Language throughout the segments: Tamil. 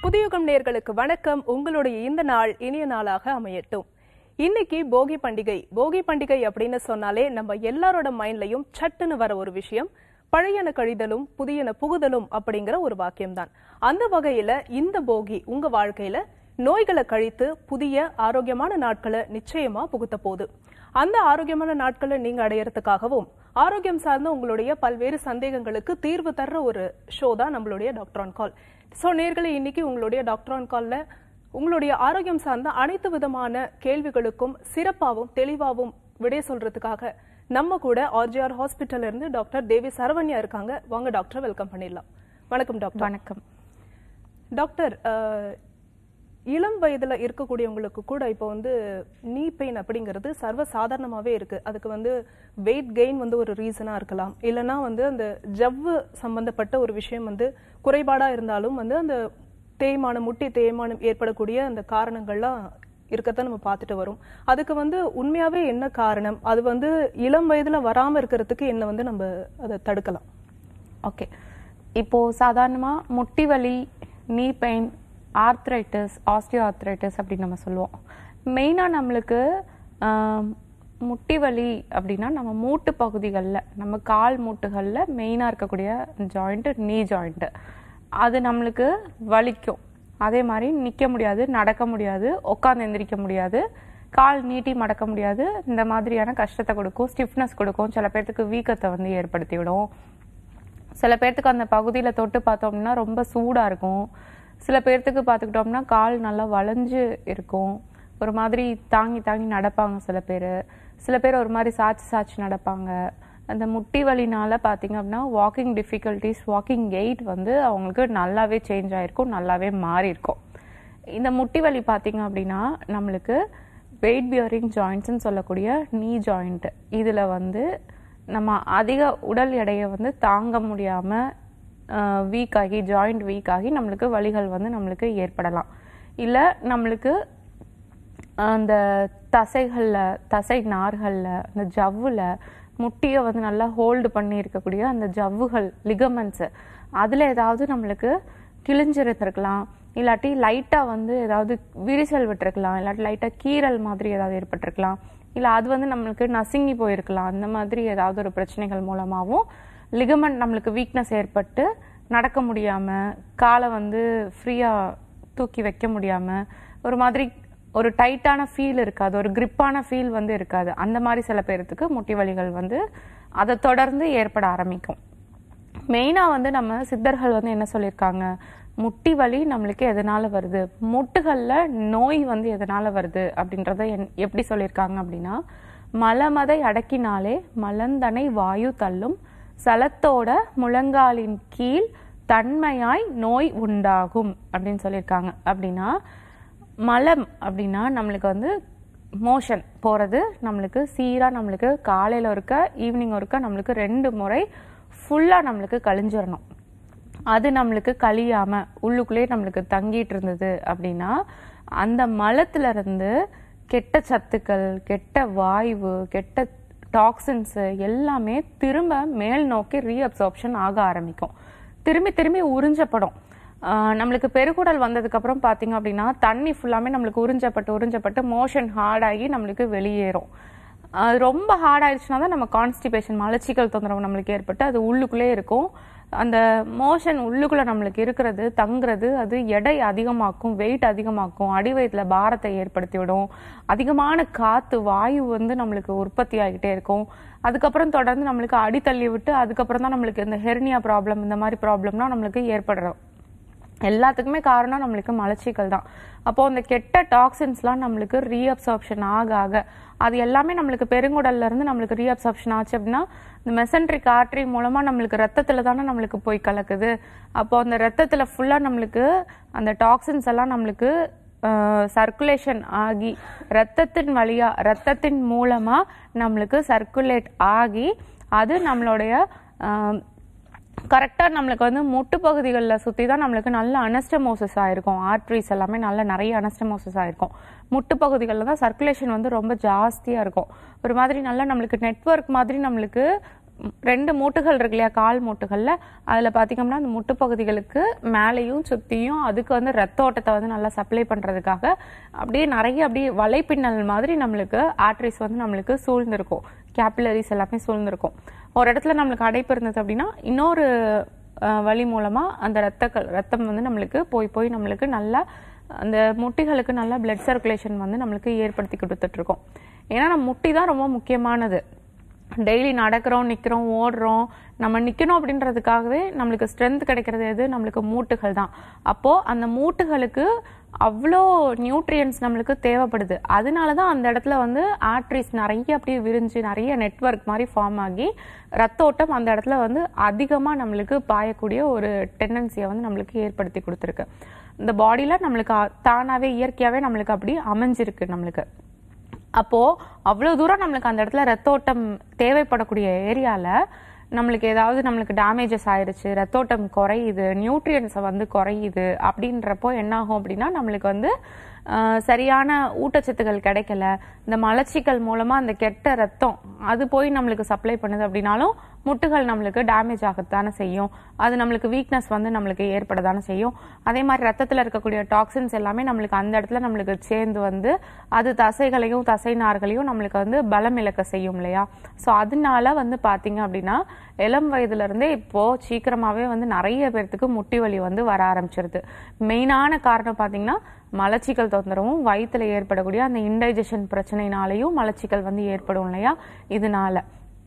புதியுகம் நேர்களுக்கு வணக்கம் உங்களுடைய இந்த நாள் இனிய நாளாக அமையட்டும் இன்னைக்கு போகி பண்டிகை போகி பண்டிகை அப்படின்னு சொன்னாலே நம்ம எல்லாரோட மைண்ட்லயும் சட்டுன்னு வர ஒரு விஷயம் பழையன கழிதலும் புதியன புகுதலும் அப்படிங்கிற ஒரு வாக்கியம்தான் அந்த வகையில இந்த போகி உங்க வாழ்க்கையில நோய்களை கழித்து புதிய ஆரோக்கியமான நாட்களை நிச்சயமா புகுத்த போகுது அந்த ஆரோக்கியமான நாட்களை நீங்க அடையறதுக்காகவும் ஆரோக்கியம் சார்ந்த உங்களுடைய பல்வேறு சந்தேகங்களுக்கு தீர்வு தர்ற ஒரு ஷோ தான் நம்மளுடைய டாக்டர் ஆன் கால் ஸோ நேர்களை இன்னைக்கு உங்களுடைய டாக்டர் ஆன் கால்ல உங்களுடைய ஆரோக்கியம் சார்ந்த அனைத்து விதமான கேள்விகளுக்கும் சிறப்பாகவும் தெளிவாகவும் விடை சொல்றதுக்காக நம்ம கூட ஆர்ஜிஆர் ஹாஸ்பிட்டல்ல இருந்து டாக்டர் தேவி சரவண்யா இருக்காங்க வாங்க டாக்டர் வெல்கம் பண்ணிடலாம் வணக்கம் டாக்டர் வணக்கம் டாக்டர் அஹ், இளம் வயதுல இருக்கக்கூடியவங்களுக்கு கூட இப்போ வந்து நீ பெயின் அப்படிங்கிறது சர்வ சாதாரணமாவே இருக்கு அதுக்கு வந்து வெயிட் கெயின் வந்து ஒரு ரீசனா இருக்கலாம் இல்லைன்னா வந்து அந்த ஜவ்வு சம்பந்தப்பட்ட ஒரு விஷயம் வந்து குறைபாடா இருந்தாலும் வந்து அந்த தேய்மானம் முட்டி தேய்மானம் ஏற்படக்கூடிய அந்த காரணங்கள்லாம் இருக்கத்தான் நம்ம பார்த்துட்டு வரோம் அதுக்கு வந்து உண்மையாவே என்ன காரணம் அது வந்து இளம் வயதுல வராம இருக்கிறதுக்கு என்ன வந்து நம்ம அதை தடுக்கலாம் ஓகே இப்போ சாதாரணமா முட்டி வலி நீ பெயின் ஆர்த்ரைட்டிஸ் ஆஸ்டியோ ஆர்த்ரைட்டிஸ் அப்படின்னு நம்ம சொல்லுவோம் மெயினாக நம்மளுக்கு ஆம், முட்டி வலி அப்படின்னா நம்ம மூட்டு பகுதிகளில் நம்ம கால் மூட்டுகளில் மெயினாக இருக்கக்கூடிய ஜாயிண்ட்டு நீ ஜாயிண்ட்டு அது நம்மளுக்கு வலிக்கும் அதே மாதிரி நிற்க முடியாது நடக்க முடியாது உட்காந்து எந்திரிக்க முடியாது கால் நீட்டி மடக்க முடியாது இந்த மாதிரியான கஷ்டத்தை கொடுக்கும் ஸ்டிஃப்னஸ் கொடுக்கும் சில பேர்த்துக்கு வீக்கத்தை வந்து ஏற்படுத்தி விடும் சில பேர்த்துக்கு அந்த பகுதியில் தொட்டு பார்த்தோம்னா ரொம்ப சூடாக இருக்கும் சில பேர்த்துக்கு பார்த்துக்கிட்டோம்னா கால் நல்லா வளைஞ்சு இருக்கும் ஒரு மாதிரி தாங்கி தாங்கி நடப்பாங்க சில பேர் சில பேர் ஒரு மாதிரி சாய்ச்சி சாய்ச்சி நடப்பாங்க அந்த முட்டி வலினால பார்த்தீங்க அப்படின்னா வாக்கிங் டிஃபிகல்ட்டிஸ் வாக்கிங் கெயிட் வந்து அவங்களுக்கு நல்லாவே சேஞ்ச் ஆயிருக்கும் நல்லாவே மாறி இருக்கும் இந்த முட்டி வலி பார்த்தீங்க அப்படின்னா நம்மளுக்கு வெயிட் பியரிங் ஜாயிண்ட்ஸ்னு சொல்லக்கூடிய நீ ஜாயிண்ட் இதில் வந்து நம்ம அதிக உடல் எடையை வந்து தாங்க முடியாமல் வீக் ஆகி ஜாயிண்ட் வீக் ஆகி நம்மளுக்கு வலிகள் வந்து நம்மளுக்கு ஏற்படலாம் இல்லை நம்மளுக்கு அந்த தசைகளில் தசை நார்களில் அந்த ஜவ்வில் முட்டியை வந்து நல்லா ஹோல்டு பண்ணி இருக்கக்கூடிய அந்த ஜவ்வுகள் லிகமெண்ட்ஸு அதில் ஏதாவது நம்மளுக்கு கிழிஞ்சிருந்திருக்கலாம் இல்லாட்டி லைட்டாக வந்து ஏதாவது விரிசல் விட்டுருக்கலாம் இல்லாட்டி லைட்டாக கீறல் மாதிரி ஏதாவது ஏற்பட்டிருக்கலாம் இல்லை அது வந்து நம்மளுக்கு நசுங்கி போயிருக்கலாம் அந்த மாதிரி ஏதாவது ஒரு பிரச்சனைகள் மூலமாகவும் லிகமெண்ட் நம்மளுக்கு வீக்னஸ் ஏற்பட்டு நடக்க முடியாமல் காலை வந்து ஃப்ரீயாக தூக்கி வைக்க முடியாமல் ஒரு மாதிரி ஒரு டைட்டான ஃபீல் இருக்காது ஒரு கிரிப்பான ஃபீல் வந்து இருக்காது அந்த மாதிரி சில பேர்த்துக்கு முட்டி வலிகள் வந்து அதை தொடர்ந்து ஏற்பட ஆரம்பிக்கும் மெயினாக வந்து நம்ம சித்தர்கள் வந்து என்ன சொல்லியிருக்காங்க முட்டி வலி நம்மளுக்கு எதனால வருது முட்டுகளில் நோய் வந்து எதனால வருது அப்படின்றத என்- எப்படி சொல்லியிருக்காங்க அப்படின்னா மலமதை அடக்கினாலே மலந்தனை வாயு தள்ளும் சலத்தோட முழங்காலின் கீழ் தன்மையாய் நோய் உண்டாகும் அப்படின்னு சொல்லியிருக்காங்க அப்படின்னா மலம் அப்படின்னா நம்மளுக்கு வந்து மோஷன் போகிறது நம்மளுக்கு சீராக நம்மளுக்கு காலையில் ஒருக்க ஈவினிங் ஒருக்க நம்மளுக்கு ரெண்டு முறை ஃபுல்லாக நம்மளுக்கு கழிஞ்சிடணும் அது நம்மளுக்கு கழியாம உள்ளுக்குள்ளே நம்மளுக்கு தங்கிட்டு இருந்தது அப்படின்னா அந்த மலத்துல இருந்து கெட்ட சத்துக்கள் கெட்ட வாயு கெட்ட டாக்ஸின்ஸ் எல்லாமே திரும்ப மேல் நோக்கி ரீஅப்சார்ப்ஷன் ஆக ஆரம்பிக்கும் திரும்பி திரும்பி உறிஞ்சப்படும் ஆஹ் நம்மளுக்கு பெருகுடல் வந்ததுக்கு அப்புறம் பாத்தீங்க அப்படின்னா தண்ணி ஃபுல்லாமே நம்மளுக்கு உறிஞ்சப்பட்டு உறிஞ்சப்பட்டு மோஷன் ஹார்டாகி நம்மளுக்கு வெளியேறும் அது ரொம்ப ஹார்ட் ஆயிடுச்சுன்னா தான் நம்ம கான்ஸ்டிபேஷன் மலச்சிக்கல் தொந்தரவு நம்மளுக்கு ஏற்பட்டு அது உள்ளுக்குள்ளே இருக்கும் அந்த மோஷன் உள்ளுக்குள்ள நம்மளுக்கு இருக்கிறது தங்குறது அது எடை அதிகமாக்கும் வெயிட் அதிகமாக்கும் அடி வயிற்றுல பாரத்தை ஏற்படுத்தி விடும் அதிகமான காத்து வாயு வந்து நம்மளுக்கு உற்பத்தி ஆகிட்டே இருக்கும் அதுக்கப்புறம் தொடர்ந்து நம்மளுக்கு அடி தள்ளி விட்டு அதுக்கப்புறம் தான் நம்மளுக்கு இந்த ஹெர்னியா ப்ராப்ளம் இந்த மாதிரி ப்ராப்ளம்லாம் நம்மளுக்கு ஏற்படுறோம் எல்லாத்துக்குமே காரணம் நம்மளுக்கு மலச்சிக்கல் தான் அப்போ அந்த கெட்ட டாக்ஸின்ஸ்லாம் நம்மளுக்கு ரீஅப்சார்ப்ஷன் ஆக ஆக அது எல்லாமே நம்மளுக்கு பெருங்குடல்ல இருந்து நம்மளுக்கு ரீஅப்சார்ப்ஷன் ஆச்சு அப்படின்னா இந்த மெசன்ட்ரிக் ஆர்டரி மூலமா நம்மளுக்கு ரத்தத்துல தானே நம்மளுக்கு போய் கலக்குது அப்போ அந்த ரத்தத்துல ஃபுல்லா நம்மளுக்கு அந்த டாக்ஸின்ஸ் எல்லாம் நம்மளுக்கு சர்க்குலேஷன் ஆகி ரத்தத்தின் வழியா ரத்தத்தின் மூலமா நம்மளுக்கு சர்க்குலேட் ஆகி அது நம்மளுடைய ஆஹ், கரெக்டாக நம்மளுக்கு வந்து முட்டு பகுதிகளில் சுற்றி தான் நம்மளுக்கு நல்ல அனஸ்டமோசிஸ் ஆயிருக்கும் ஆர்ட்ரிஸ் எல்லாமே நல்ல நிறைய அனஸ்டமோசிஸ் ஆயிருக்கும் முட்டு பகுதிகளில் தான் சர்க்குலேஷன் வந்து ரொம்ப ஜாஸ்தியாக இருக்கும் ஒரு மாதிரி நல்லா நம்மளுக்கு நெட்வொர்க் மாதிரி நம்மளுக்கு ம், ரெண்டு மூட்டுகள் இருக்கு இல்லையா கால் மூட்டுகள்ல அதுல பாத்தீங்கன்னா அந்த முட்டு பகுதிகளுக்கு மேலேயும் சுத்தியும் அதுக்கு வந்து ரத்த ஓட்டத்தை வந்து நல்லா சப்ளை பண்றதுக்காக அப்படியே நிறைய அப்படியே வலைப்பின்னல் மாதிரி நம்மளுக்கு ஆர்ட்ரிஸ் வந்து நம்மளுக்கு சூழ்ந்திருக்கும் கேபிலரிஸ் எல்லாமே சூழ்ந்திருக்கும் ஒரு இடத்துல நம்மளுக்கு அடைப்பு இருந்தது அப்படின்னா இன்னொரு அஹ், வழி மூலமா அந்த ரத்தங்கள் ரத்தம் வந்து நம்மளுக்கு போய் போய் நம்மளுக்கு நல்லா அந்த முட்டிகளுக்கு நல்லா பிளட் சர்க்குலேஷன் வந்து நம்மளுக்கு ஏற்படுத்தி கொடுத்துட்டு இருக்கோம் ஏன்னா நம்ம முட்டி தான் ரொம்ப முக்கியமானது டெய்லி நடக்கிறோம் நிற்கிறோம் ஓடுறோம் நம்ம நிற்கணும் அப்படின்றதுக்காகவே நம்மளுக்கு ஸ்ட்ரென்த் கிடைக்கிறது எது நம்மளுக்கு மூட்டுகள் தான் அப்போது அந்த மூட்டுகளுக்கு அவ்வளோ நியூட்ரியன்ஸ் நம்மளுக்கு தேவைப்படுது அதனால தான் அந்த இடத்துல வந்து ஆர்ட்ரிஸ் நிறைய அப்படியே விரிஞ்சு நிறைய நெட்வொர்க் மாதிரி ஃபார்ம் ஆகி ரத்த ஓட்டம் அந்த இடத்துல வந்து அதிகமாக நம்மளுக்கு பாயக்கூடிய ஒரு டெண்டன்சியை வந்து நம்மளுக்கு ஏற்படுத்தி கொடுத்துருக்கு இந்த பாடியில் நம்மளுக்கு அ- தானாவே இயற்கையாகவே நம்மளுக்கு அப்படி அமைஞ்சிருக்கு நம்மளுக்கு அப்போ அவ்வளவு தூரம் நம்மளுக்கு அந்த இடத்துல ரத்த ஓட்டம் தேவைப்படக்கூடிய ஏரியால நம்மளுக்கு ஏதாவது நம்மளுக்கு டேமேஜஸ் ஆயிருச்சு ரத்தோட்டம் குறையுது நியூட்ரியன்ஸை வந்து குறையுது அப்படின்றப்போ என்ன ஆகும் அப்படின்னா நம்மளுக்கு வந்து ஆஹ், சரியான ஊட்டச்சத்துக்கள் கிடைக்கல இந்த மலச்சிக்கல் மூலமா அந்த கெட்ட ரத்தம் அது போய் நம்மளுக்கு சப்ளை பண்ணுது அப்படின்னாலும் முட்டுகள் நம்மளுக்கு டேமேஜ் ஆகத்தானே செய்யும் அது நம்மளுக்கு வீக்னஸ் வந்து நம்மளுக்கு ஏற்படத்தானே செய்யும் அதே மாதிரி ரத்தத்தில் இருக்கக்கூடிய டாக்ஸின்ஸ் எல்லாமே நம்மளுக்கு அந்த இடத்துல நம்மளுக்கு சேர்ந்து வந்து அது தசைகளையும் தசை நார்களையும் நம்மளுக்கு வந்து பலம் இழக்க செய்யும் இல்லையா ஸோ அதனால வந்து பார்த்தீங்க அப்படின்னா இளம் வயதுல இருந்தே இப்போ சீக்கிரமாவே வந்து நிறைய பேர்த்துக்கு முட்டி வலி வந்து வர ஆரம்பிச்சிருது மெயினான காரணம் பார்த்தீங்கன்னா மலச்சிக்கல் தொந்தரவும் வயித்துல ஏற்படக்கூடிய அந்த இன்டைஜஷன் பிரச்சனைனாலையும் மலச்சிக்கல் வந்து ஏற்படும் இல்லையா இதனால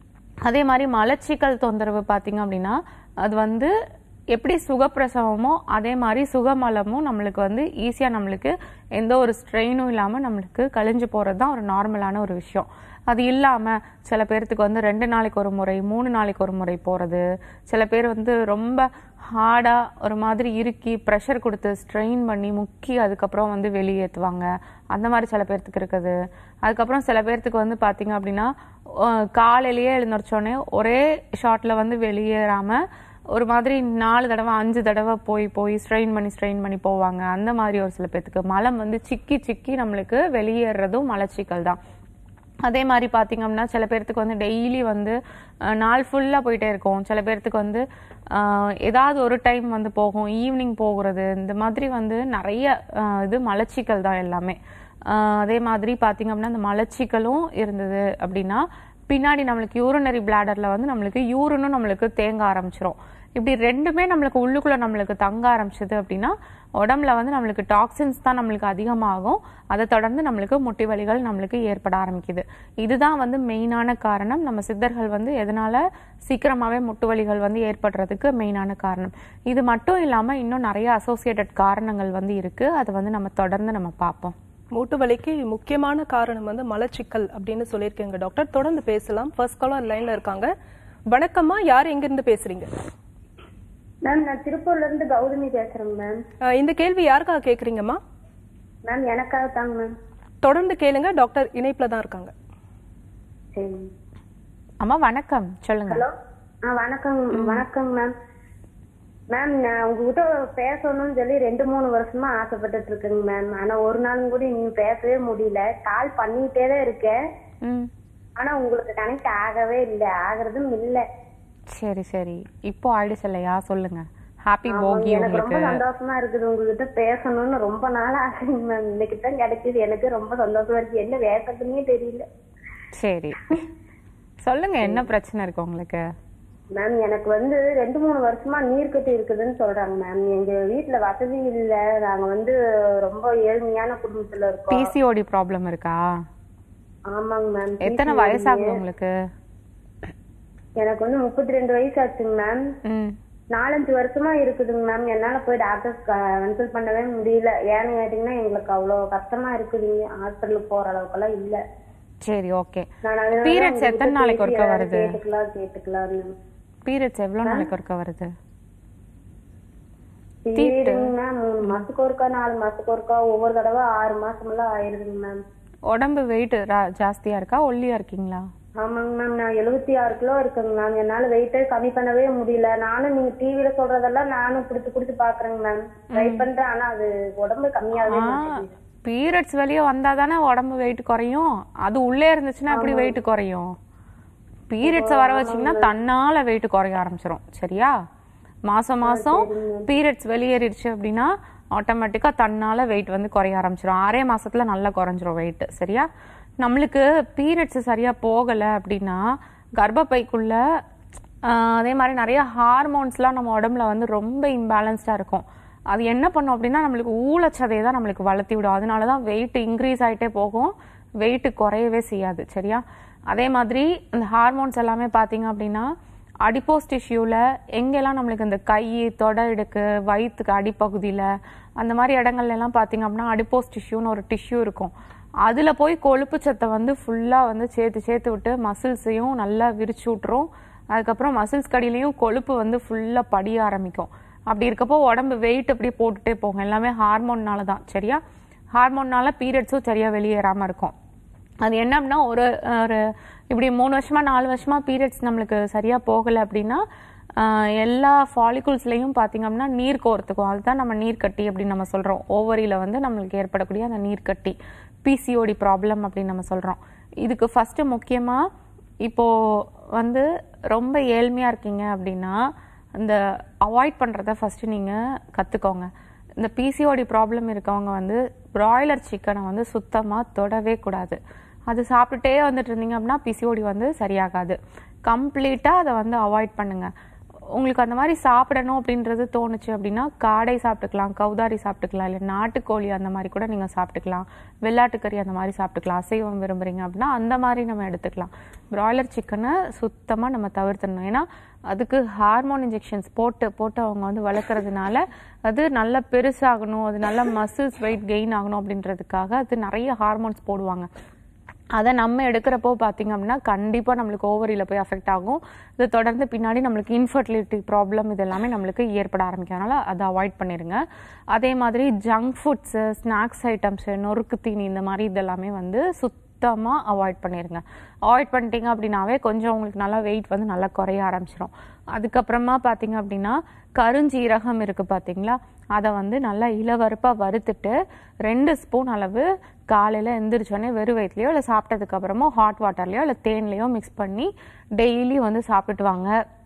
அதே மாதிரி மலச்சிக்கல் தொந்தரவு பார்த்தீங்க அப்படின்னா அது வந்து எப்படி சுகப்பிரசவமோ அதே மாதிரி சுகமலமும் நம்மளுக்கு வந்து ஈஸியாக நம்மளுக்கு எந்த ஒரு ஸ்ட்ரெயினும் இல்லாமல் நம்மளுக்கு கழிஞ்சு போகிறது தான் ஒரு நார்மலான ஒரு விஷயம் அது இல்லாமல் சில பேர்த்துக்கு வந்து ரெண்டு நாளைக்கு ஒரு முறை மூணு நாளைக்கு ஒரு முறை போகிறது சில பேர் வந்து ரொம்ப ஹார்டாக ஒரு மாதிரி இறுக்கி ப்ரெஷர் கொடுத்து ஸ்ட்ரெயின் பண்ணி முக்கி அதுக்கப்புறம் வந்து வெளியேற்றுவாங்க அந்த மாதிரி சில பேர்த்துக்கு இருக்குது அதுக்கப்புறம் சில பேர்த்துக்கு வந்து பார்த்தீங்க அப்படின்னா அஹ் காலையிலேயே எழுந்திரிச்சோடனே ஒரே ஷாட்டில் வந்து வெளியேறாமல் ஒரு மாதிரி நாலு தடவை அஞ்சு தடவை போய் போய் ஸ்ட்ரெயின் பண்ணி ஸ்ட்ரெயின் பண்ணி போவாங்க அந்த மாதிரி ஒரு சில பேர்த்துக்கு மலம் வந்து சிக்கி சிக்கி நம்மளுக்கு வெளியேறதும் மலச்சிக்கல் தான் அதே மாதிரி பார்த்தீங்க அப்படின்னா சில பேர்த்துக்கு வந்து டெய்லி வந்து அஹ், நாள் ஃபுல்லாக போயிட்டே இருக்கும் சில பேர்த்துக்கு வந்து அஹ், ஏதாவது ஒரு டைம் வந்து போகும் ஈவினிங் போகிறது இந்த மாதிரி வந்து நிறைய அஹ், இது மலச்சிக்கல் தான் எல்லாமே அஹ், அதே மாதிரி பார்த்தீங்க அப்படின்னா இந்த மலச்சிக்கலும் இருந்தது அப்படின்னா பின்னாடி நம்மளுக்கு யூரினரி பிளாடர்ல வந்து நம்மளுக்கு யூரினும் நம்மளுக்கு தேங்க ஆரம்பிச்சிரும் இப்படி ரெண்டுமே நம்மளுக்கு உள்ளுக்குள்ள நம்மளுக்கு தங்க ஆரம்பிச்சது அப்படின்னா உடம்புல வந்து நம்மளுக்கு டாக்ஸின்ஸ் தான் நம்மளுக்கு அதிகமாகும் அதை தொடர்ந்து நம்மளுக்கு முட்டி வலிகள் நம்மளுக்கு ஏற்பட ஆரம்பிக்குது இதுதான் வந்து மெயினான காரணம் நம்ம சித்தர்கள் வந்து எதனால சீக்கிரமாவே முட்டு வலிகள் வந்து ஏற்படுறதுக்கு மெயினான காரணம் இது மட்டும் இல்லாம இன்னும் நிறைய அசோசியேட்டட் காரணங்கள் வந்து இருக்கு அதை வந்து நம்ம தொடர்ந்து நம்ம பார்ப்போம் மூட்டு வலிக்கு முக்கியமான காரணம் வந்து மலச்சிக்கல் அப்படின்னு சொல்லியிருக்கீங்க டாக்டர் தொடர்ந்து பேசலாம் ஃபர்ஸ்ட் காலர் லைன்ல இருக்காங்க வணக்கம்மா யார் எங்க இருந்து பேசுறீங்க மேம் நான் திருப்பூர்ல இருந்து கௌதமி பேசுறேங்க மேம் அஹ், இந்த கேள்வி யாருக்காக கேக்குறீங்கம்மா மேம் எனக்காக தாங்க மேம் தொடர்ந்து கேளுங்க டாக்டர் இணைப்புல தான் இருக்காங்க சரி அம்மா வணக்கம் சொல்லுங்க ஹலோ ஆ வணக்கம் வணக்கம் மேம் மேம் நான் உங்ககிட்ட பேசணும்னு சொல்லி ரெண்டு மூணு வருஷமா ஆசைப்பட்டுட்டு இருக்கேங்க மேம் ஆனா ஒரு நாளும் கூட இன்னும் பேசவே முடியல கால் பண்ணிட்டே தான் இருக்கேன் ம் ஆனா உங்களுக்கு கனெக்ட் ஆகவே இல்லை ஆகுறதும் இல்லை சரி சரி இப்போ ஆயிடுச்சு இல்லையா சொல்லுங்க ஹாப்பி போகி எனக்கு ரொம்ப உங்களுக்கு சந்தோஷமா இருக்குது உங்ககிட்ட பேசணும்னு ரொம்ப நாள் ஆசைங்க மேம் இன்னைக்கு தான் கிடைச்சது எனக்கு ரொம்ப சந்தோஷமா இருக்கு என்ன பேசுறதுன்னே தெரியல சரி சொல்லுங்க என்ன பிரச்சனை இருக்கு உங்களுக்கு மேம் எனக்கு வந்து ரெண்டு மூணு வருஷமா நீர்க்கட்டி இருக்குதுன்னு சொல்றாங்க மேம் எங்க வீட்ல வசதி இல்ல நாங்க வந்து ரொம்ப ஏழ்மையான குடும்பத்துல இருக்கோம் பிசிஓடி ப்ராப்ளம் இருக்கா ஆமாங்க மேம் எத்தனை வயசாகுது உங்களுக்கு எனக்கு வந்து முப்பத்தி ரெண்டு வயசு ஆச்சுங்க மேம் ம் நாலஞ்சு வருஷமா இருக்குதுங்க மேம் என்னால போய் டாக்டர் கன்சல்ட் பண்ணவே முடியல ஏன்னு கேட்டீங்கன்னா எங்களுக்கு அவ்வளவு கஷ்டமா இருக்குதுங்க ஹாஸ்பிட்டலுக்கு போற அளவுக்கெல்லாம் இல்ல சரி ஓகே நான் அதனால பீரியட்ஸ் உங்ககிட்ட எத்தனை நாளைக்கு பேசி ஒருக்கா ஏதாவது வருது கேட்டுக்கலாம் கேட்டுக்கலாம்னு பீரியட்ஸ் எவ்வளவு நாளைக்கு ஒருக்கா வருது சரிங்க மேம் மூணு மாசத்துக்கு ஒருக்கா நாலு மாசத்துக்கு ஒருக்கா ஒவ்வொரு தடவை ஆறு மாசம் எல்லாம் ஆயிருதுங்க மேம் உடம்பு வெயிட் ஜாஸ்தியா இருக்கா ஒல்லியா இருக்கீங்களா ஆமாங்க மேம் நான் எழுபத்தி ஆறு கிலோ இருக்குங்க மேம் என்னால வெயிட்டே கம்மி பண்ணவே முடியல நானும் நீங்க டிவில சொல்றதெல்லாம் நானும் பிடிச்சு பிடிச்சு பாக்குறேங்க மேம் ட்ரை பண்றேன் ஆனா அது உடம்பு கம்மியாகவே மாட்டேங்குது பீரியட்ஸ் வெளியே வந்தா தானே உடம்பு வெயிட் குறையும் அது உள்ளே இருந்துச்சுன்னா எப்படி வெயிட் குறையும் பீரியட்ஸை வர வச்சீங்கன்னா தன்னால வெயிட் குறைய ஆரம்பிச்சிரும் சரியா மாசம் மாசம் பீரியட்ஸ் வெளியேறிடுச்சு அப்படின்னா ஆட்டோமேட்டிக்கா தன்னால வெயிட் வந்து குறைய ஆரம்பிச்சிரும் ஆறே மாசத்துல நல்லா குறைஞ்சிரும் வெயிட் சரியா நம்மளுக்கு பீரியட்ஸ் சரியா போகல அப்படின்னா கர்ப்பப்பைக்குள்ள ஆஹ், அதே மாதிரி நிறைய ஹார்மோன்ஸ்லாம் நம்ம உடம்புல வந்து ரொம்ப இம்பேலன்ஸ்டா இருக்கும் அது என்ன பண்ணும் அப்படின்னா நம்மளுக்கு ஊழச்சதையை தான் நம்மளுக்கு வளர்த்தி விடும் அதனால தான் வெயிட் இன்க்ரீஸ் ஆயிட்டே போகும் வெயிட் குறையவே செய்யாது சரியா அதே மாதிரி இந்த ஹார்மோன்ஸ் எல்லாமே பார்த்தீங்க அப்படின்னா அடிப்போஸ் டிஷ்யூவில் எங்கெல்லாம் நம்மளுக்கு இந்த கை தொடை இடுக்கு வயிற்றுக்கு அடிப்பகுதியில் அந்த மாதிரி இடங்கள்ல எல்லாம் பார்த்தீங்க அப்படின்னா அடிப்போஸ் டிஷ்யூன்னு ஒரு டிஷ்யூ இருக்கும் அதில் போய் கொழுப்பு சத்தை வந்து ஃபுல்லாக வந்து சேர்த்து சேர்த்து விட்டு மசில்ஸையும் நல்லா விரிச்சு விட்டுரும் அதுக்கப்புறம் மசில்ஸ் கடியிலையும் கொழுப்பு வந்து ஃபுல்லாக படிய ஆரம்பிக்கும் அப்படி இருக்கப்போ உடம்பு வெயிட் அப்படியே போட்டுட்டே போகும் எல்லாமே ஹார்மோன்னால தான் சரியா ஹார்மோன்னால பீரியட்ஸும் சரியா வெளியேறாம இருக்கும் அது என்ன அப்படின்னா ஒரு ஒரு இப்படி மூணு வருஷமா நாலு வருஷமா பீரியட்ஸ் நம்மளுக்கு சரியா போகல அப்படின்னா ஆஹ், எல்லா ஃபாலிகுல்ஸ்லயும் பாத்தீங்க அப்படின்னா நீர் கோர்த்துக்கும் அதுதான் நம்ம நீர்க்கட்டி அப்படின்னு நம்ம சொல்றோம் ஓவரியில வந்து நம்மளுக்கு ஏற்படக்கூடிய அந்த நீர்க்கட்டி பிசிஓடி ப்ராப்ளம் அப்படின்னு நம்ம சொல்றோம் இதுக்கு ஃபர்ஸ்ட் முக்கியமா இப்போ வந்து ரொம்ப ஏழ்மையா இருக்கீங்க அப்படின்னா இந்த அவாய்ட் பண்றத ஃபர்ஸ்ட் நீங்க கத்துக்கோங்க இந்த பிசிஓடி ப்ராப்ளம் இருக்கவங்க வந்து பிராய்லர் சிக்கனை வந்து சுத்தமா தொடவே கூடாது அது சாப்பிட்டுட்டே வந்துட்டு இருந்தீங்க அப்படின்னா பிசிஓடி வந்து சரியாகாது கம்ப்ளீட்டா அதை வந்து அவாய்ட் பண்ணுங்க உங்களுக்கு அந்த மாதிரி சாப்பிடணும் அப்படின்றது தோணுச்சு அப்படின்னா காடை சாப்பிட்டுக்கலாம் கௌதாரி சாப்பிட்டுக்கலாம் இல்லை நாட்டுக்கோழி அந்த மாதிரி கூட நீங்க சாப்பிட்டுக்கலாம் வெள்ளாட்டுக்கறி அந்த மாதிரி சாப்பிட்டுக்கலாம் அசைவம் விரும்புறீங்க அப்படின்னா அந்த மாதிரி நம்ம எடுத்துக்கலாம் பிராய்லர் சிக்கனை சுத்தமா நம்ம தவிர்த்துடணும் ஏன்னா அதுக்கு ஹார்மோன் இன்ஜெக்ஷன்ஸ் போட்டு போட்டு அவங்க வந்து வளர்க்குறதுனால அது நல்லா பெருசாகணும் அது நல்லா மசில்ஸ் வெயிட் கெயின் ஆகணும் அப்படின்றதுக்காக அது நிறைய ஹார்மோன்ஸ் போடுவாங்க அதை நம்ம எடுக்கிறப்போ பார்த்தீங்க அப்படின்னா கண்டிப்பாக நம்மளுக்கு ஓவரியில் போய் அஃபெக்ட் ஆகும் இது தொடர்ந்து பின்னாடி நம்மளுக்கு இன்ஃபர்டிலிட்டி ப்ராப்ளம் இது எல்லாமே நம்மளுக்கு ஏற்பட ஆரம்பிக்கும் அதனால அதை அவாய்ட் பண்ணிடுங்க அதே மாதிரி ஜங்க் ஃபுட்ஸு ஸ்நாக்ஸ் ஐட்டம்ஸு நொறுக்கு தீனி இந்த மாதிரி இதெல்லாமே வந்து சுத்தமாக அவாய்ட் பண்ணிடுங்க அவாய்ட் பண்ணிட்டீங்க அப்படின்னாவே கொஞ்சம் உங்களுக்கு நல்லா வெயிட் வந்து நல்லா குறைய ஆரம்பிச்சிடும் அதுக்கப்புறமா பார்த்தீங்க அப்படின்னா கருஞ்சீரகம் இருக்கு பார்த்தீங்களா அதை வந்து நல்லா இளவருப்பாக வறுத்துட்டு ரெண்டு ஸ்பூன் அளவு காலையில் எந்திரிச்சோடனே வெறும் வயிற்றுலையோ இல்லை சாப்பிட்டதுக்கு அப்புறமோ ஹாட் வாட்டர்லையோ இல்லை தேன்லையோ மிக்ஸ் பண்ணி டெய்லி வந்து சாப்பிட்டுட்டு வாங்க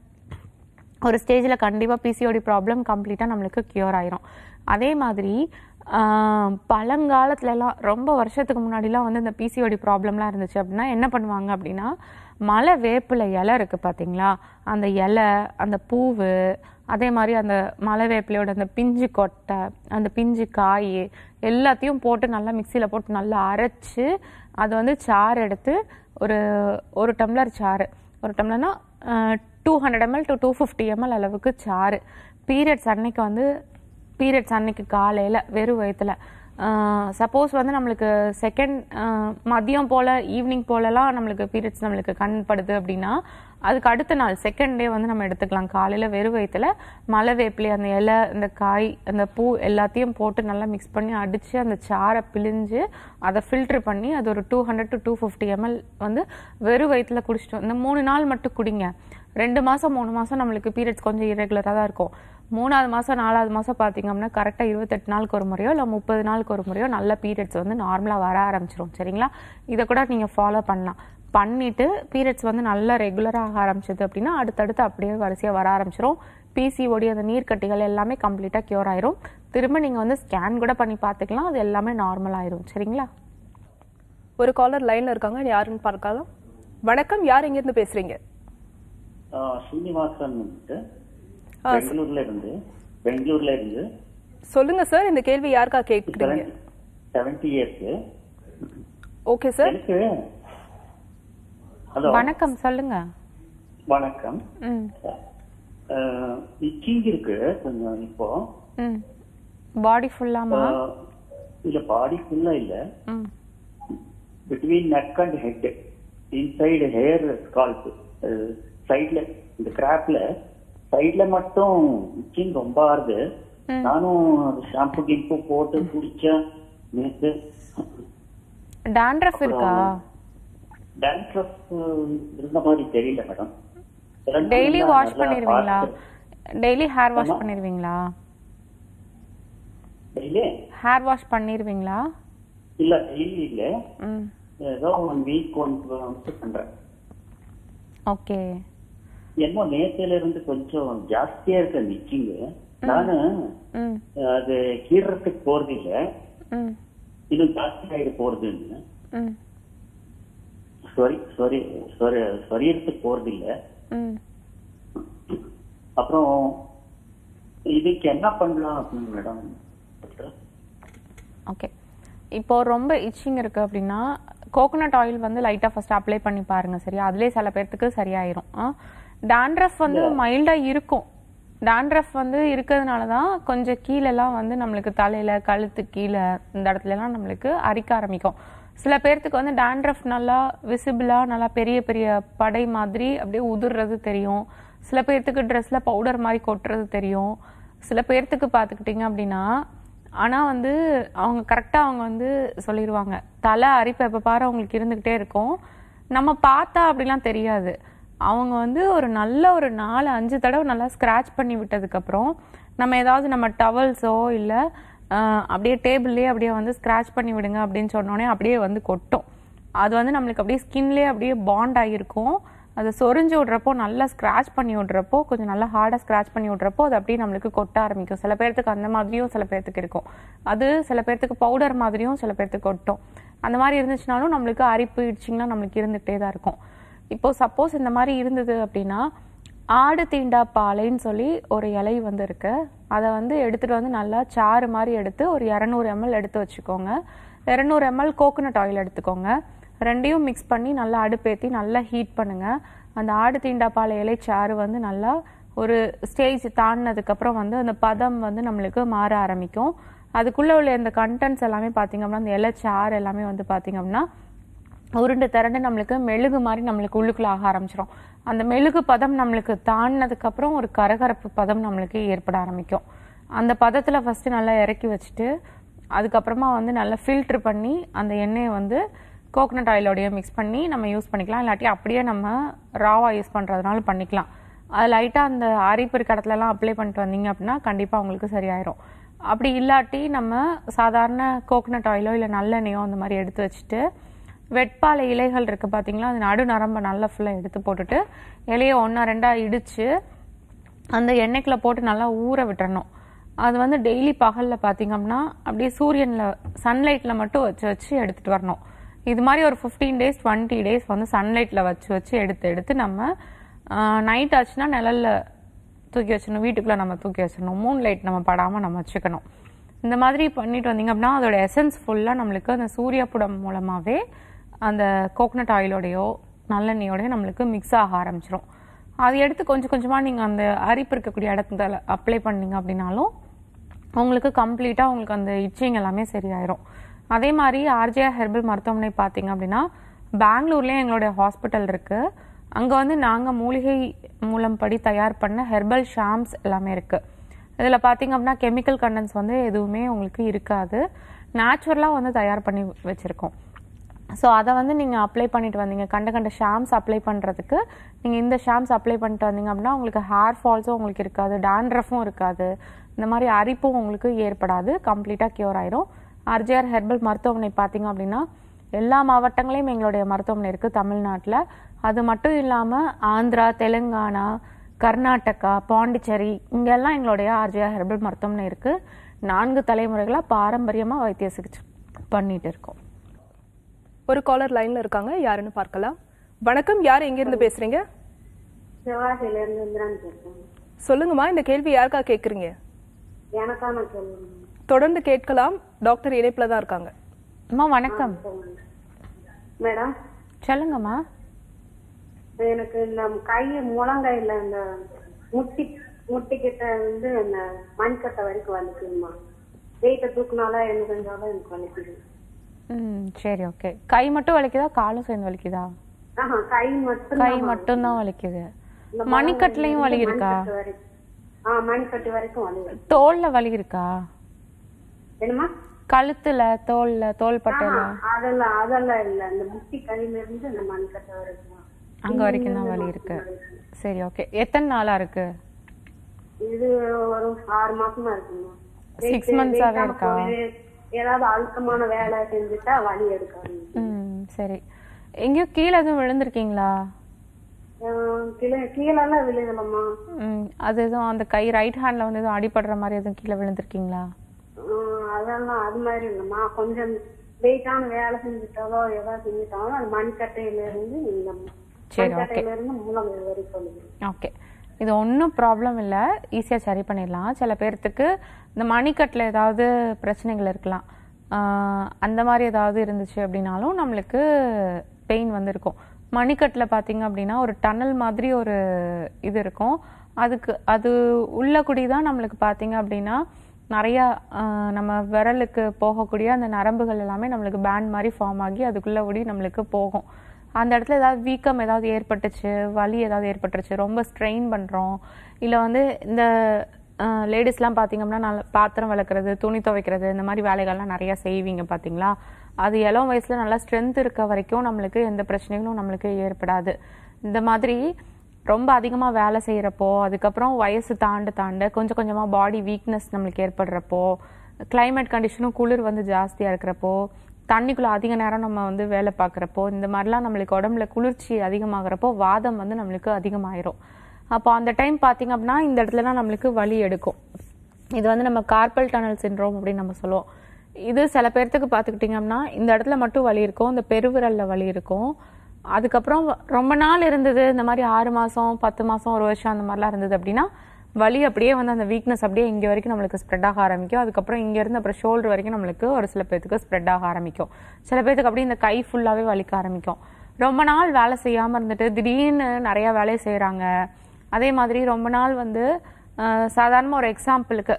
ஒரு ஸ்டேஜில் கண்டிப்பாக பிசிஓடி ப்ராப்ளம் கம்ப்ளீட்டாக நம்மளுக்கு க்யூர் ஆயிரும் அதே மாதிரி ஆஹ், பழங்காலத்துலலாம் ரொம்ப வருஷத்துக்கு முன்னாடிலாம் வந்து இந்த பிசிஓடி ப்ராப்ளம்லாம் இருந்துச்சு அப்படின்னா என்ன பண்ணுவாங்க அப்படின்னா மலை வேப்பிலை இலை இருக்கு பார்த்தீங்களா அந்த இலை அந்த பூவு அதே மாதிரி அந்த மலை வேப்பிலையோட அந்த பிஞ்சு கொட்டை அந்த பிஞ்சு காய் எல்லாத்தையும் போட்டு நல்லா மிக்சியில் போட்டு நல்லா அரைச்சு அதை வந்து சாறு எடுத்து ஒரு ஒரு டம்ளர் சாறு ஒரு டம்ளர்னா two hundred ml to two fifty ml அளவுக்கு சாறு பீரியட்ஸ் அன்னைக்கு வந்து பீரியட்ஸ் அன்னைக்கு காலையில் வெறும் வயிற்றுல சப்போஸ் வந்து நம்மளுக்கு செகண்ட் மதியம் போல் ஈவினிங் போலலாம் நம்மளுக்கு பீரியட்ஸ் நம்மளுக்கு கண்படுது அப்படின்னா அதுக்கு அடுத்த நாள் செகண்ட் டே வந்து நம்ம எடுத்துக்கலாம் காலையில் வெறும் வயிற்றுல மலை வேப்பிலை அந்த இலை அந்த காய் அந்த பூ எல்லாத்தையும் போட்டு நல்லா மிக்ஸ் பண்ணி அடித்து அந்த சாறை பிழிஞ்சு அதை ஃபில்டர் பண்ணி அது ஒரு two hundred to two fifty ml வந்து வெறும் வயிற்றுல குடிச்சிட்டோம் இந்த மூணு நாள் மட்டும் குடிங்க ரெண்டு மாசம் மூணு மாசம் நம்மளுக்கு பீரியட்ஸ் கொஞ்சம் இரெகுலராக தான் இருக்கும் மூணாவது மாசம் நாலாவது மாசம் பார்த்தீங்க அப்படின்னா கரெக்டாக இருபத்தெட்டு நாளுக்கு ஒரு முறையோ இல்லை முப்பது நாளுக்கு ஒரு முறையோ நல்ல பீரியட்ஸ் வந்து நார்மலாக வர ஆரம்பிச்சிரும் சரிங்களா இதை கூட நீங்கள் ஃபாலோ பண்ணலாம் பண்ணிட்டு பீரியட்ஸ் வந்து நல்லா ரெகுலராக ஆக ஆரம்பிச்சது அப்படின்னா அடுத்தடுத்து அப்படியே வரிசையாக வர ஆரம்பிச்சிரும் பிசிஓடி அந்த நீர்க்கட்டிகள் எல்லாமே கம்ப்ளீட்டாக க்யூர் ஆயிரும் திரும்ப நீங்கள் வந்து ஸ்கேன் கூட பண்ணி பார்த்துக்கலாம் அது எல்லாமே நார்மல் ஆயிரும் சரிங்களா ஒரு காலர் லைன்ல இருக்காங்க யாருன்னு பார்க்கலாம் வணக்கம் யார் இங்க இருந்து பேசுறீங்க ஆ, ஸ்ரீனிவாசன் வந்துட்டு ஆ, பெங்களூர்ல இருந்து பெங்களூர்ல இருந்து சொல்லுங்க சார் இந்த கேள்வி யாருக்கா கேட்குறீங்க செவன்டி இயர்ஸ் ஓகே சார் எனக்கு ஹலோ வணக்கம் சொல்லுங்க வணக்கம் ம் இச்சிங் இருக்கு கொஞ்சம் இப்போ ம் பாடி ஃபுல்லாமா ஆ, இல்ல பாடி ஃபுல்லா இல்ல ம் between neck and head inside hair scalp சைட்ல இந்த கிராப்ல சைட்ல மட்டும் இச்சிங் ரொம்ப ஆறுது நானும் ஷாம்பு கிம்பு போட்டு குடிச்சேன் நேத்து டாண்ட்ரஃப் இருக்கா டான்ட்ரஃப் இருந்த மாதிரி தெரியல மேடம் டெய்லி வாஷ் பண்ணிருவீங்களா டெய்லி ஹேர் வாஷ் பண்ணிருவீங்களா டெய்லி ஹேர் வாஷ் பண்ணிருவீங்களா இல்ல டெய்லி இல்ல ம் ஏதோ ஒன் வீக் ஒன் வந்து பண்றேன் ஓகே என்னமோ நேத்துல இருந்து கொஞ்சம் ஜாஸ்தியா இருக்கு அந்த இச்சிங் நானு ம் அது கீழறதுக்கு போறது இல்ல ம் இன்னும் ஜாஸ்தி ஆயிட போறதுன்னு ம் சொரி சொரி சொரி சொரியறதுக்கு போறது இல்ல ம் அப்புறம் இதுக்கு என்ன பண்ணலாம் அப்படின்னு மேடம் ஓகே இப்போ ரொம்ப இச்சிங் இருக்கு அப்படின்னா கோகோனட் ஆயில் வந்து லைட்டா ஃபர்ஸ்ட் அப்ளை பண்ணி பாருங்க சரியா அதுலயே சில பேர்த்துக்கு சரியாயிரும் டாண்ட்ரஃப் வந்து மைல்டா இருக்கும் டாண்ட்ரஃப் வந்து இருக்கிறதுனால தான் கொஞ்சம் கீழெல்லாம் வந்து நம்மளுக்கு தலையில கழுத்து கீழே இந்த இடத்துல எல்லாம் நம்மளுக்கு அரிக்க ஆரம்பிக்கும் சில பேர்த்துக்கு வந்து டாண்ட்ரஃப் நல்லா விசிபிளா நல்லா பெரிய பெரிய படை மாதிரி அப்படியே உதிர்றது தெரியும் சில பேர்த்துக்கு ட்ரெஸ்ல பவுடர் மாதிரி கொட்டுறது தெரியும் சில பேர்த்துக்கு பார்த்துக்கிட்டிங்க அப்படின்னா ஆனா வந்து அவங்க கரெக்டா அவங்க வந்து சொல்லிடுவாங்க தலை அரிப்பு எப்ப பாரு அவங்களுக்கு இருந்துகிட்டே இருக்கும் நம்ம பார்த்தா அப்படிலாம் தெரியாது அவங்க வந்து ஒரு நல்ல ஒரு நாலு அஞ்சு தடவை நல்லா ஸ்கிராச் பண்ணி விட்டதுக்கு அப்புறம் நம்ம ஏதாவது நம்ம டவல்ஸோ இல்ல ஆஹ், அப்படியே டேபிள்லயே அப்படியே வந்து ஸ்கிராச் பண்ணி விடுங்க அப்படின்னு சொன்னோடனே அப்படியே வந்து கொட்டும் அது வந்து நம்மளுக்கு அப்படியே ஸ்கின்லேயே அப்படியே பாண்ட் ஆகிருக்கும் அதை சொரிஞ்சு விடுறப்போ நல்லா ஸ்க்ராச் பண்ணி விடுறப்போ கொஞ்சம் நல்லா ஹார்டாக ஸ்க்ராச் பண்ணி விடுறப்போ அது அப்படியே நம்மளுக்கு கொட்ட ஆரம்பிக்கும் சில பேர்த்துக்கு அந்த மாதிரியும் சில பேர்த்துக்கு இருக்கும் அது சில பேர்த்துக்கு பவுடர் மாதிரியும் சில பேர்த்துக்கு கொட்டும் அந்த மாதிரி இருந்துச்சுனாலும் நம்மளுக்கு அரிப்பு இடிச்சிங்கன்னா நம்மளுக்கு இருந்துகிட்டே தான் இருக்கும் இப்போ சப்போஸ் இந்த மாதிரி இருந்தது அப்படின்னா ஆடு தீண்டா பாலைன்னு சொல்லி ஒரு இலை வந்து இருக்கு அதை வந்து எடுத்துட்டு வந்து நல்லா சாறு மாதிரி எடுத்து ஒரு இரநூறு எம்எல் எடுத்து வச்சுக்கோங்க இரநூறு எம்எல் கோகோனட் ஆயில் எடுத்துக்கோங்க ரெண்டையும் மிக்ஸ் பண்ணி நல்லா அடுப்பேத்தி நல்லா ஹீட் பண்ணுங்க அந்த ஆடு தீண்டா பால் இலை சாறு வந்து நல்லா ஒரு ஸ்டேஜ் தாண்டினதுக்கு அப்புறம் வந்து அந்த பதம் வந்து நம்மளுக்கு மாற ஆரம்பிக்கும் அதுக்குள்ள உள்ள இந்த கண்டென்ட்ஸ் எல்லாமே பாத்தீங்க அப்படின்னா அந்த இலை சாறு எல்லாமே வந்து பாத்தீங்க அப்படின்னா உருண்டு திரண்டு நம்மளுக்கு மெழுகு மாதிரி நம்மளுக்கு உள்ளுக்குள்ள ஆக ஆரம்பிச்சிடும் அந்த மெழுகு பதம் நம்மளுக்கு தாண்டினதுக்கு அப்புறம் ஒரு கரகரப்பு பதம் நம்மளுக்கு ஏற்பட ஆரம்பிக்கும் அந்த பதத்துல ஃபர்ஸ்ட் நல்லா இறக்கி வச்சுட்டு அதுக்கப்புறமா வந்து நல்லா ஃபில்டர் பண்ணி அந்த எண்ணெயை வந்து கோகனட் ஆயிலோடய மிக்ஸ் பண்ணி நம்ம யூஸ் பண்ணிக்கலாம் இல்லாட்டி அப்படியே நம்ம ராவா யூஸ் பண்றதுனால பண்ணிக்கலாம் அது லைட்டா அந்த அரிப்பு இருக்க இடத்துல எல்லாம் அப்ளை பண்ணிட்டு வந்தீங்க அப்படின்னா கண்டிப்பா உங்களுக்கு சரியாயிரும் அப்படி இல்லாட்டி நம்ம சாதாரண கோகனட் ஆயிலோ இல்லை நல்லெண்ணெயோ அந்த மாதிரி எடுத்து வச்சுட்டு வெட்பாலை இலைகள் இருக்கு பாத்தீங்களா அது நடு நரம்ப நல்லா ஃபுல்லாக எடுத்து போட்டுட்டு இலையை ஒன்றா ரெண்டா இடிச்சு அந்த எண்ணெய்க்குள்ள போட்டு நல்லா ஊற விட்டுறணும் அது வந்து டெய்லி பகல்ல பாத்தீங்க அப்படின்னா அப்படியே சூரியன்ல சன்லைட்ல மட்டும் வச்சு வச்சு எடுத்துட்டு வரணும் இது மாதிரி ஒரு ஃபிஃப்டீன் டேஸ் டுவெண்ட்டி டேஸ் வந்து சன்லைட்ல வச்சு வச்சு எடுத்து எடுத்து நம்ம நைட் ஆச்சுன்னா நிழல்ல தூக்கி வச்சிடணும் வீட்டுக்குள்ள நம்ம தூக்கி வச்சிடணும் மூன் லைட் நம்ம படாம நம்ம வச்சுக்கணும் இந்த மாதிரி பண்ணிட்டு வந்தீங்க அப்படின்னா அதோட எசன்ஸ் ஃபுல்லா நம்மளுக்கு அந்த சூரியப்புடம் மூலமாவே அந்த கோகனட் ஆயிலோடையோ நல்லெண்ணெயோடய நம்மளுக்கு மிக்ஸ் ஆக ஆரம்பிச்சிரும் அது எடுத்து கொஞ்சம் கொஞ்சமா நீங்க அந்த அரிப்பு இருக்கக்கூடிய இடத்துல அப்ளை பண்ணீங்க அப்படின்னாலும் உங்களுக்கு கம்ப்ளீட்டா உங்களுக்கு அந்த இச்சிங் எல்லாமே சரியாயிரும் அதே மாதிரி ஆர்ஜிஆர் ஹெர்பல் மருத்துவமனை பார்த்தீங்க அப்படின்னா பெங்களூர்லயே எங்களுடைய ஹாஸ்பிட்டல் இருக்கு அங்க வந்து நாங்க மூலிகை மூலம் படி தயார் பண்ண ஹெர்பல் ஷாம்ஸ் எல்லாமே இருக்கு இதுல பாத்தீங்க அப்படின்னா கெமிக்கல் கண்டென்ட்ஸ் வந்து எதுவுமே உங்களுக்கு இருக்காது நேச்சுரலா வந்து தயார் பண்ணி வச்சிருக்கோம் ஸோ அதை வந்து நீங்கள் அப்ளை பண்ணிட்டு வந்தீங்க கண்ட கண்ட ஷாம்ஸ் அப்ளை பண்ணுறதுக்கு நீங்கள் இந்த ஷாம்ஸ் அப்ளை பண்ணிட்டு வந்தீங்க அப்படின்னா உங்களுக்கு ஹேர் ஃபால்ஸும் உங்களுக்கு இருக்காது டேண்ட்ரஃபும் இருக்காது இந்த மாதிரி அரிப்பும் உங்களுக்கு ஏற்படாது கம்ப்ளீட்டாக க்யூர் ஆயிரும் ஆர்ஜிஆர் ஹெர்பல் மருத்துவமனை பார்த்தீங்க அப்படின்னா எல்லா மாவட்டங்களையும் எங்களுடைய மருத்துவமனை இருக்குது தமிழ்நாட்டில் அது மட்டும் இல்லாமல் ஆந்திரா தெலுங்கானா கர்நாடகா பாண்டிச்சேரி இங்கெல்லாம் எங்களுடைய ஆர்ஜிஆர் ஹெர்பல் மருத்துவமனை இருக்குது நான்கு தலைமுறைகளாக பாரம்பரியமாக வைத்திய சிகிச்சை பண்ணிட்டு இருக்கோம் ஒரு காலர் லைன்ல இருக்காங்க யாருன்னு பார்க்கலாம் வணக்கம் யார் எங்க இருந்து பேசுறீங்க சிவகாசியில இருந்து இந்திரான் பேசுறேன் சொல்லுங்கம்மா இந்த கேள்வி யாருக்கா கேக்குறீங்க எனக்கான கேள்வி தொடர்ந்து கேட்கலாம் டாக்டர் இணைப்புல தான் இருக்காங்க அம்மா வணக்கம் மேடம் சொல்லுங்கம்மா எனக்கு இந்த கை முழங்கையில இந்த முட்டி முட்டிக்கிட்ட வந்து இந்த மண்கட்டை வரைக்கும் வலிக்குதுமா வெயிட்ட தூக்குனாலும் எனக்கு செஞ்சாலும் எனக்கு வலிக்குது ம் சரி ஓகே கை மட்டும் வலிக்குதா காலும் சேர்ந்து வலிக்குதா ஆஹா கை மட்டும் கை மட்டும்தான் வலிக்குது மணிக்கட்டுலயும் வலி இருக்கா ஆ மண்கட்டு வரைக்கும் வலி வருது. தோல்ல வலி இருக்கா என்னம்மா கழுத்துல தோல்ல தோள்பட்டையில ஆஹா, அதெல்லாம் அதெல்லாம் இல்ல இந்த முட்டி கையில இருந்து இந்த மண்கட்டை வரைக்கும் அங்க வரைக்கும் தான் வலி இருக்கு சரி ஓகே எத்தனை நாளா இருக்கு இது ஒரு ஆறு மாசமா இருக்குமா சிக்ஸ் மந்த்ஸாவே இருக்கா ஏதாவது அழுத்தமான வேலை செஞ்சுட்டா வலி எடுக்காது ம் சரி எங்கேயோ கீழே எதுவும் விழுந்திருக்கீங்களா அஹ் கீழே கீழெல்லாம் விழுகலம்மா ம், அது எதுவும் அந்த கை ரைட் ஹேண்ட்ல வந்து எதுவும் அடிபடுற மாதிரி எதுவும் கீழே விழுந்திருக்கீங்களா அஹ் அதெல்லாம் அது மாதிரி இல்லைம்மா கொஞ்சம் வெயிட்டான வேலை செஞ்சுட்டாலோ ஏதாவது செஞ்சுட்டாலும் அது மண்கட்டையில இருந்து இந்த சரி, மண்கட்டையில இருந்து மூலம் வரைக்கும் ஓகே இது ஒன்றும் ப்ராப்ளம் இல்லை ஈஸியாக சரி பண்ணிடலாம் சில பேர்த்துக்கு இந்த மணிக்கட்டில் ஏதாவது பிரச்சனைகள் இருக்கலாம் ஆஹ் அந்த மாதிரி ஏதாவது இருந்துச்சு அப்படின்னாலும் நம்மளுக்கு பெயின் வந்து இருக்கும் மணிக்கட்டில் பார்த்தீங்க அப்படின்னா ஒரு டன்னல் மாதிரி ஒரு இது இருக்கும் அதுக்கு அது உள்ள கூடி தான் நம்மளுக்கு பார்த்தீங்க அப்படின்னா நிறையா ஆஹ் நம்ம விரலுக்கு போகக்கூடிய அந்த நரம்புகள் எல்லாமே நம்மளுக்கு பேண்ட் மாதிரி ஃபார்ம் ஆகி அதுக்குள்ளே கூடி நம்மளுக்கு போகும் அந்த இடத்துல ஏதாவது வீக்கம் ஏதாவது ஏற்பட்டுச்சு வலி ஏதாவது ஏற்பட்டுருச்சு ரொம்ப ஸ்ட்ரெயின் பண்ணுறோம் இல்லை வந்து இந்த லேடிஸ்லாம் பார்த்தீங்கன்னா நல்ல பாத்திரம் விளக்குறது துணி துவைக்கிறது இந்த மாதிரி வேலைகள்லாம் நிறையா செய்வீங்க பார்த்தீங்களா அது இளம் வயசில் நல்லா ஸ்ட்ரென்த் இருக்க வரைக்கும் நம்மளுக்கு எந்த பிரச்சனைகளும் நம்மளுக்கு ஏற்படாது இந்த மாதிரி ரொம்ப அதிகமாக வேலை செய்கிறப்போ அதுக்கப்புறம் வயசு தாண்ட தாண்ட கொஞ்சம் கொஞ்சமாக பாடி வீக்னஸ் நம்மளுக்கு ஏற்படுறப்போ climate கண்டிஷனும் குளிர் வந்து ஜாஸ்தியாக இருக்கிறப்போ தண்ணிக்குள்ள அதிக நேரம் நம்ம வந்து வேலை பார்க்குறப்போ இந்த மாதிரிலாம் நம்மளுக்கு உடம்புல குளிர்ச்சி அதிகமாகிறப்போ வாதம் வந்து நம்மளுக்கு அதிகமாயிரும் அப்போ அந்த டைம் பார்த்தீங்க அப்படின்னா இந்த இடத்துலலாம் நம்மளுக்கு வலி எடுக்கும் இது வந்து நம்ம கார்பல் டனல் சின்ரோம் அப்படின்னு நம்ம சொல்லுவோம் இது சில பேர்த்துக்கு பார்த்துக்கிட்டிங்கன்னா இந்த இடத்துல மட்டும் வலி இருக்கும் இந்த பெருவிரல்ல வலி இருக்கும் அதுக்கப்புறம் ரொம்ப நாள் இருந்தது இந்த மாதிரி ஆறு மாசம் பத்து மாசம் ஒரு வருஷம் அந்த மாதிரிலாம் இருந்தது அப்படின்னா வலி அப்படியே வந்து அந்த வீக்னஸ் அப்படியே இங்கே வரைக்கும் நம்மளுக்கு ஸ்ப்ரெட் ஆக ஆரம்பிக்கும் அதுக்கப்புறம் இங்க இருந்து அப்புறம் ஷோல்டர் வரைக்கும் நம்மளுக்கு ஒரு சில பேர்த்துக்கு ஸ்ப்ரெட் ஆக ஆரம்பிக்கும் சில பேர்த்துக்கு அப்படியே இந்த கை ஃபுல்லாவே வலிக்க ஆரம்பிக்கும் ரொம்ப நாள் வேலை செய்யாம இருந்துட்டு திடீர்னு நிறைய வேலையை செய்றாங்க அதே மாதிரி ரொம்ப நாள் வந்து அஹ், சாதாரணமா ஒரு எக்ஸாம்பிளுக்கு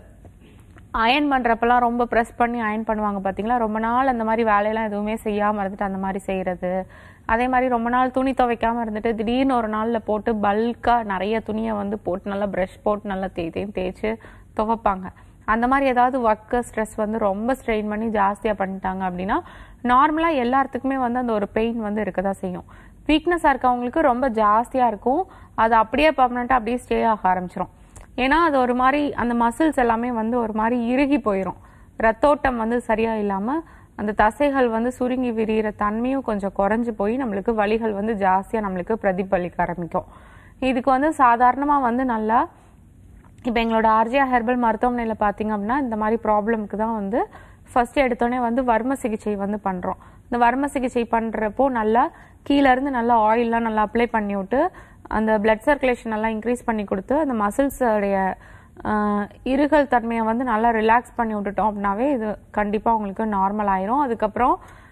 அயன் பண்றப்பெல்லாம் ரொம்ப ப்ரெஸ் பண்ணி அயன் பண்ணுவாங்க பாத்தீங்களா ரொம்ப நாள் அந்த மாதிரி வேலையெல்லாம் எதுவுமே செய்யாம இருந்துட்டு அந்த மாதிரி செய்யறது அதே மாதிரி ரொம்ப நாள் துணி துவைக்காம இருந்துட்டு திடீர்னு ஒரு நாள்ல போட்டு பல்கா நிறைய துணியை வந்து போட்டு நல்லா ப்ரஷ் போட்டு நல்லா தேய் தேய்ன்னு தேய்ச்சி துவைப்பாங்க அந்த மாதிரி ஏதாவது ஒர்க்கு ஸ்ட்ரெஸ் வந்து ரொம்ப ஸ்ட்ரெயின் பண்ணி ஜாஸ்தியா பண்ணிட்டாங்க அப்படின்னா நார்மலா எல்லாத்துக்குமே வந்து அந்த ஒரு பெயின் வந்து இருக்கதான் செய்யும் வீக்னஸா இருக்கவங்களுக்கு ரொம்ப ஜாஸ்தியா இருக்கும் அது அப்படியே பர்மனெண்டா அப்படியே ஸ்டே ஆக ஆரம்பிச்சிரும் ஏன்னா அது ஒரு மாதிரி அந்த மசில்ஸ் எல்லாமே வந்து ஒரு மாதிரி இறுகி போயிடும் ரத்தோட்டம் வந்து சரியா இல்லாம அந்த தசைகள் வந்து சுருங்கி விரிகிற தன்மையும் கொஞ்சம் குறைஞ்சு போய் நம்மளுக்கு வலிகள் வந்து ஜாஸ்தியா நம்மளுக்கு பிரதிபலிக்க ஆரம்பிக்கும் இதுக்கு வந்து சாதாரணமா வந்து நல்லா இப்போ எங்களோட ஆர்ஜியா ஹெர்பல் மருத்துவமனையில் பார்த்தீங்க அப்படின்னா இந்த மாதிரி ப்ராப்ளம்க்கு தான் வந்து ஃபர்ஸ்ட் எடுத்தோடனே வந்து வர்ம சிகிச்சை வந்து பண்ணுறோம் இந்த வர்ம சிகிச்சை பண்ணுறப்போ நல்லா கீழ இருந்து நல்லா ஆயில்லாம் நல்லா அப்ளை பண்ணி விட்டு அந்த பிளட் சர்க்குலேஷன் நல்லா இன்க்ரீஸ் பண்ணி கொடுத்து அந்த மசில்ஸோடைய இருகல் தன்மையை வந்து நல்லா ரிலாக்ஸ் பண்ணி விட்டுட்டோம் அப்படின்னாவே இது கண்டிப்பாக உங்களுக்கு நார்மல் ஆயிரும் அதுக்கப்புறம்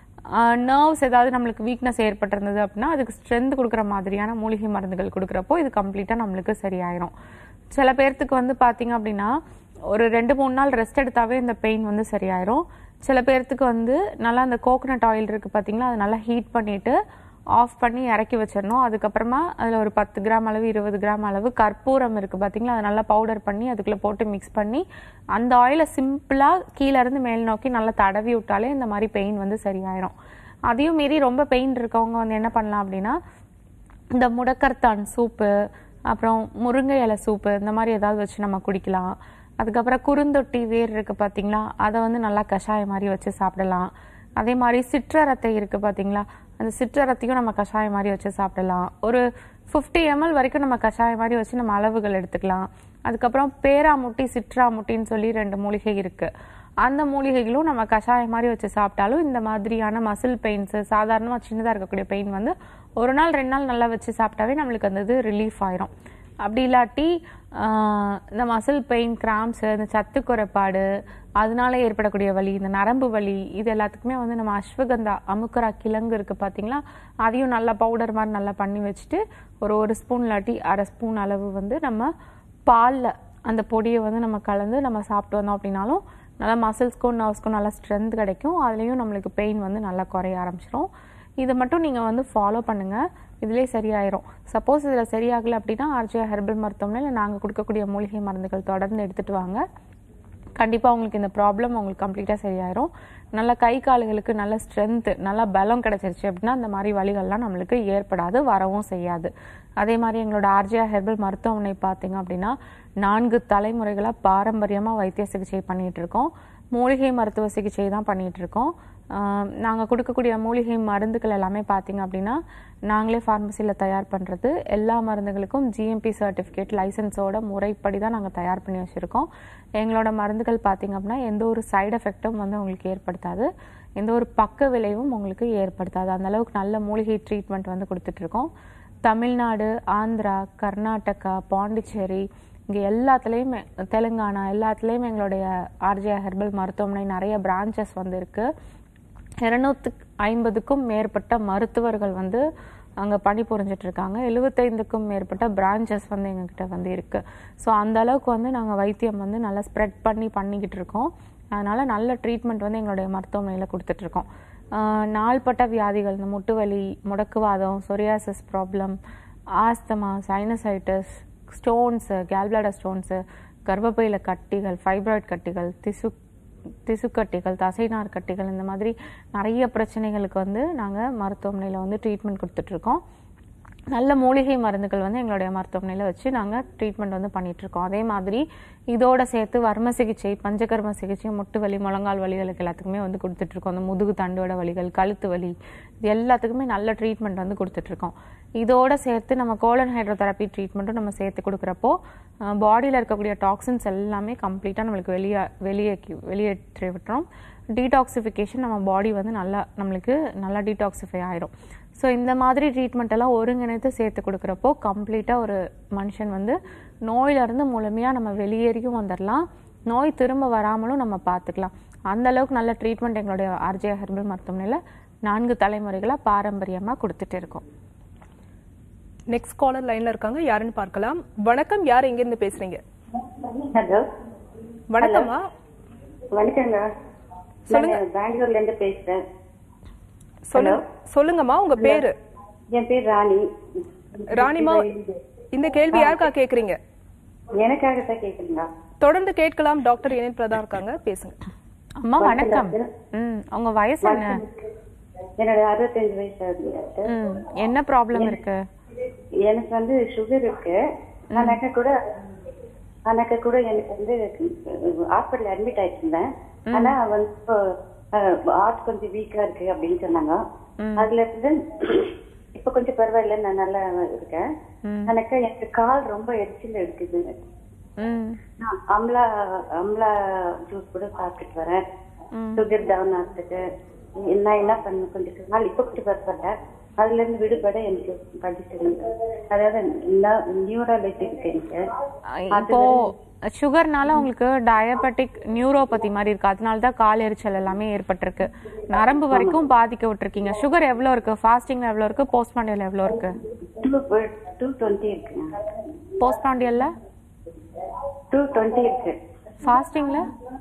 நர்வ்ஸ் ஏதாவது நம்மளுக்கு வீக்னஸ் ஏற்பட்டிருந்தது அப்படின்னா அதுக்கு ஸ்ட்ரென்த் கொடுக்குற மாதிரியான மூலிகை மருந்துகள் கொடுக்குறப்போ இது கம்ப்ளீட்டாக நம்மளுக்கு சரியாயிரும் சில பேர்த்துக்கு வந்து பார்த்தீங்க அப்படின்னா ஒரு ரெண்டு மூணு நாள் ரெஸ்ட் எடுத்தாவே இந்த பெயின் வந்து சரியாயிரும் சில பேர்த்துக்கு வந்து நல்லா அந்த கோகனட் ஆயில் இருக்கு பார்த்தீங்களா அது நல்லா ஹீட் பண்ணிட்டு ஆஃப் பண்ணி இறக்கி வச்சிடணும் அதுக்கப்புறமா அதில் ஒரு பத்து கிராம் அளவு இருபது கிராம் அளவு கற்பூரம் இருக்கு பார்த்தீங்களா அதை நல்லா பவுடர் பண்ணி அதுக்குள்ளே போட்டு மிக்ஸ் பண்ணி அந்த ஆயிலை சிம்பிளாக கீழே இருந்து மேல் நோக்கி நல்லா தடவி விட்டாலே இந்த மாதிரி பெயின் வந்து சரியாயிரும் அதையும் மீறி ரொம்ப பெயின் இருக்கவங்க வந்து என்ன பண்ணலாம் அப்படின்னா இந்த முடக்கர்த்தான் சூப்பு அப்புறம் முருங்கை இலை சூப்பு இந்த மாதிரி ஏதாவது வச்சு நம்ம குடிக்கலாம் அதுக்கப்புறம் குறுந்தொட்டி வேர் இருக்கு பார்த்தீங்களா அதை வந்து நல்லா கஷாயம் மாதிரி வச்சு சாப்பிடலாம் அதே மாதிரி சிற்றரத்தை இருக்கு பார்த்தீங்களா அந்த சிற்றரத்தையும் நம்ம கஷாயம் மாதிரி வச்சு சாப்பிடலாம் ஒரு ஃபிஃப்டி எம்எல் வரைக்கும் நம்ம கஷாயம் மாதிரி வச்சு நம்ம அளவுகள் எடுத்துக்கலாம் அதுக்கப்புறம் பேராமுட்டி சிற்றாமுட்டின்னு சொல்லி ரெண்டு மூலிகை இருக்கு அந்த மூலிகைகளும் நம்ம கஷாயம் மாதிரி வச்சு சாப்பிட்டாலும் இந்த மாதிரியான மசில் பெயின்ஸ் சாதாரணமாக சின்னதாக இருக்கக்கூடிய பெயின் வந்து ஒரு நாள் ரெண்டு நாள் நல்லா வச்சு சாப்பிட்டாவே நம்மளுக்கு அந்த இது ரிலீஃப் ஆயிரும் அப்படி இல்லாட்டி ஆஹ், இந்த மசில் பெயின் கிராம்ஸ் இந்த சத்து குறைபாடு அதனால ஏற்படக்கூடிய வலி இந்த நரம்பு வலி இது எல்லாத்துக்குமே வந்து நம்ம அஸ்வகந்தா அமுக்கரா கிழங்கு இருக்கு பாத்தீங்களா அதையும் நல்லா பவுடர் மாதிரி நல்லா பண்ணி வச்சுட்டு ஒரு ஒரு ஸ்பூன் இல்லாட்டி அரை ஸ்பூன் அளவு வந்து நம்ம பால்ல அந்த பொடியை வந்து நம்ம கலந்து நம்ம சாப்பிட்டு வந்தோம் அப்படின்னாலும் நல்லா மசில்ஸ்க்கும் நர்வ்ஸ்க்கும் நல்லா ஸ்ட்ரென்த் கிடைக்கும் அதுலேயும் நம்மளுக்கு பெயின் வந்து நல்லா குறைய ஆரம்பிச்சிரும் இதை மட்டும் நீங்கள் வந்து ஃபாலோ பண்ணுங்க இதுலேயே சரியாயிரும் சப்போஸ் இதில் சரியாகலை அப்படின்னா ஆர்ஜியா ஹெர்பல் மருத்துவமனையில் நாங்கள் கொடுக்கக்கூடிய மூலிகை மருந்துகள் தொடர்ந்து எடுத்துட்டு வாங்க கண்டிப்பாக உங்களுக்கு இந்த ப்ராப்ளம் உங்களுக்கு கம்ப்ளீட்டாக சரியாயிரும் நல்ல கை கால்களுக்கு நல்ல ஸ்ட்ரென்த்து நல்ல பலம் கிடைச்சிருச்சு அப்படின்னா இந்த மாதிரி வலிகள்லாம் நம்மளுக்கு ஏற்படாது வரவும் செய்யாது அதே மாதிரி எங்களோட ஆர்ஜியா ஹெர்பல் மருத்துவமனை பார்த்தீங்க அப்படின்னா நான்கு தலைமுறைகளாக பாரம்பரியமாக வைத்திய சிகிச்சை பண்ணிட்டு இருக்கோம் மூலிகை மருத்துவ சிகிச்சை தான் பண்ணிட்டு இருக்கோம் நாங்கள் கொடுக்கக்கூடிய மூலிகை மருந்துகள் எல்லாமே பார்த்தீங்க அப்படின்னா நாங்களே ஃபார்மசியில் தயார் பண்ணுறது எல்லா மருந்துகளுக்கும் ஜிஎம்பி சர்டிஃபிகேட் லைசன்ஸோட முறைப்படி தான் நாங்கள் தயார் பண்ணி வச்சுருக்கோம் எங்களோட மருந்துகள் பார்த்தீங்க அப்படின்னா எந்த ஒரு சைடு எஃபெக்ட்டும் வந்து உங்களுக்கு ஏற்படுத்தாது எந்த ஒரு பக்க விளைவும் உங்களுக்கு ஏற்படுத்தாது அந்த அளவுக்கு நல்ல மூலிகை ட்ரீட்மெண்ட் வந்து கொடுத்துட்ருக்கோம் தமிழ்நாடு ஆந்திரா கர்நாடகா பாண்டிச்சேரி இங்கே எல்லாத்துலேயுமே தெலுங்கானா எல்லாத்துலேயுமே எங்களுடைய ஆர்ஜிஆ ஹெர்பல் மருத்துவமனை நிறைய பிரான்ச்சஸ் வந்து இருக்குது இரநூத்து ஐம்பதுக்கும் மேற்பட்ட மருத்துவர்கள் வந்து அங்கே பணிபுரிஞ்சிட்டு இருக்காங்க எழுபத்தைந்துக்கும் மேற்பட்ட பிரான்ச்சஸ் வந்து எங்ககிட்ட வந்து இருக்கு ஸோ அந்த அளவுக்கு வந்து நாங்கள் வைத்தியம் வந்து நல்லா ஸ்ப்ரெட் பண்ணி பண்ணிக்கிட்டு இருக்கோம் அதனால நல்ல ட்ரீட்மெண்ட் வந்து எங்களுடைய மருத்துவமனையில் கொடுத்துட்டு இருக்கோம் ஆஹ் நாள்பட்ட வியாதிகள் இந்த முட்டு வலி முடக்குவாதம் psoriasis problem asthma sinusitis stones gallbladder stones கர்ப்பப்பையில் கட்டிகள் ஃபைப்ராய்ட் கட்டிகள் திசு திசுக்கட்டிகள் தசைநார் கட்டிகள் இந்த மாதிரி நிறைய பிரச்சனைகளுக்கு வந்து நாங்கள் மருத்துவமனையில் வந்து ட்ரீட்மெண்ட் கொடுத்துட்ருக்கோம் நல்ல மூலிகை மருந்துகள் வந்து எங்களுடைய மருத்துவமனையில் வச்சு நாங்கள் ட்ரீட்மெண்ட் வந்து பண்ணிட்டு இருக்கோம் அதே மாதிரி இதோட சேர்த்து வர்ம சிகிச்சை பஞ்சகர்ம சிகிச்சை முட்டு வலி முழங்கால் வலிகளுக்கு எல்லாத்துக்குமே வந்து கொடுத்துட்டு இருக்கோம் அந்த முதுகு தண்டோட வலிகள் கழுத்து வலி இது எல்லாத்துக்குமே நல்ல ட்ரீட்மெண்ட் வந்து கொடுத்துட்டு இருக்கோம் இதோட சேர்த்து நம்ம கோலன் ஹைட்ரோதெரப்பி ட்ரீட்மெண்ட்டும் நம்ம சேர்த்து கொடுக்குறப்போ பாடியில் இருக்கக்கூடிய டாக்ஸின்ஸ் எல்லாமே கம்ப்ளீட்டாக நம்மளுக்கு வெளியே வெளியேக்கி வெளியேற்றி விட்டுரும் டீடாக்சிஃபிகேஷன் நம்ம பாடி வந்து நல்லா நம்மளுக்கு நல்லா டீடாக்சிஃபை ஆயிரும் ஸோ இந்த மாதிரி ட்ரீட்மெண்ட் எல்லாம் ஒருங்கிணைத்து சேர்த்து கொடுக்குறப்போ கம்ப்ளீட்டாக ஒரு மனுஷன் வந்து நோயிலிருந்து முழுமையாக நம்ம வெளியேறியும் வந்துடலாம் நோய் திரும்ப வராமலும் நம்ம பார்த்துக்கலாம் அந்த அளவுக்கு நல்ல ட்ரீட்மெண்ட் எங்களுடைய ஆர்ஜே ஹெர்பல் மருத்துவமனையில் நான்கு தலைமுறைகளாக பாரம்பரியமாக கொடுத்துட்டு இருக்கோம் நெக்ஸ்ட் காலர் லைன்ல இருக்காங்க யாருன்னு பார்க்கலாம் வணக்கம் யார் எங்க இருந்து பேசுறீங்க ஹலோ வணக்கம்மா வணக்கங்க சொல்லுங்க. நான் பெங்களூர்ல இருந்து பேசுறேன் சொல்லுங்க சொல்லுங்கம்மா உங்க பேரு என் பேர் ராணி ராணிமா இந்த கேள்வி யாருக்கா கேக்குறீங்க எனக்காக தான் கேக்குறீங்களா தொடர்ந்து கேட்கலாம் டாக்டர் இணைன் பிரதான் இருக்காங்க பேசுங்க அம்மா வணக்கம் ம் உங்க வயசு என்ன என்னோட அறுபத்தஞ்சு வயசு ஆகுது டாக்டர். ம் என்ன ப்ராப்ளம் இருக்கு எனக்கு வந்து சுகர் இருக்கு ஆனாக்க கூட ஆனாக்க கூட எனக்கு வந்து ஹாஸ்பிட்டல் அட்மிட் ஆயிட்டிருந்தேன் ஆனா வந்து இப்போ ஹார்ட் கொஞ்சம் வீக்கா இருக்கு அப்படின்னு சொன்னாங்க அதுல இருந்து இப்ப கொஞ்சம் பரவாயில்ல நான் நல்லா இருக்கேன் எனக்கு எனக்கு கால் ரொம்ப எரிச்சல் எடுக்குது ம் நான் அம்லா அம்லா ஜூஸ் கூட சாப்பிட்டுட்டு வரேன் சுகர் டவுன் ஆகுதுக்கு நான் என்ன பண்ண கொஞ்சம் நாள் இப்ப கொஞ்சம் பரவாயில்ல அதுல இருந்து விடுபட எனக்கு படிச்சிருங்க அதாவது நியூராலஜி இருக்கு எனக்கு இப்போ சுகர்னால உங்களுக்கு டயபெட்டிக் நியூரோபதி மாதிரி இருக்கு அதனால தான் கால் எரிச்சல் எல்லாமே ஏற்பட்டிருக்கு நரம்பு வரைக்கும் பாதிக்க விட்டுருக்கீங்க சுகர் எவ்வளவு இருக்கு ஃபாஸ்டிங்ல எவ்வளவு இருக்கு போஸ்ட் மாண்டியல் எவ்வளவு இருக்கு டூ டூ டுவெண்ட்டி இருக்குங்க போஸ்ட் மாண்டியல்ல டூ டுவெண்ட்டி இருக்கு ஃபாஸ்டிங்ல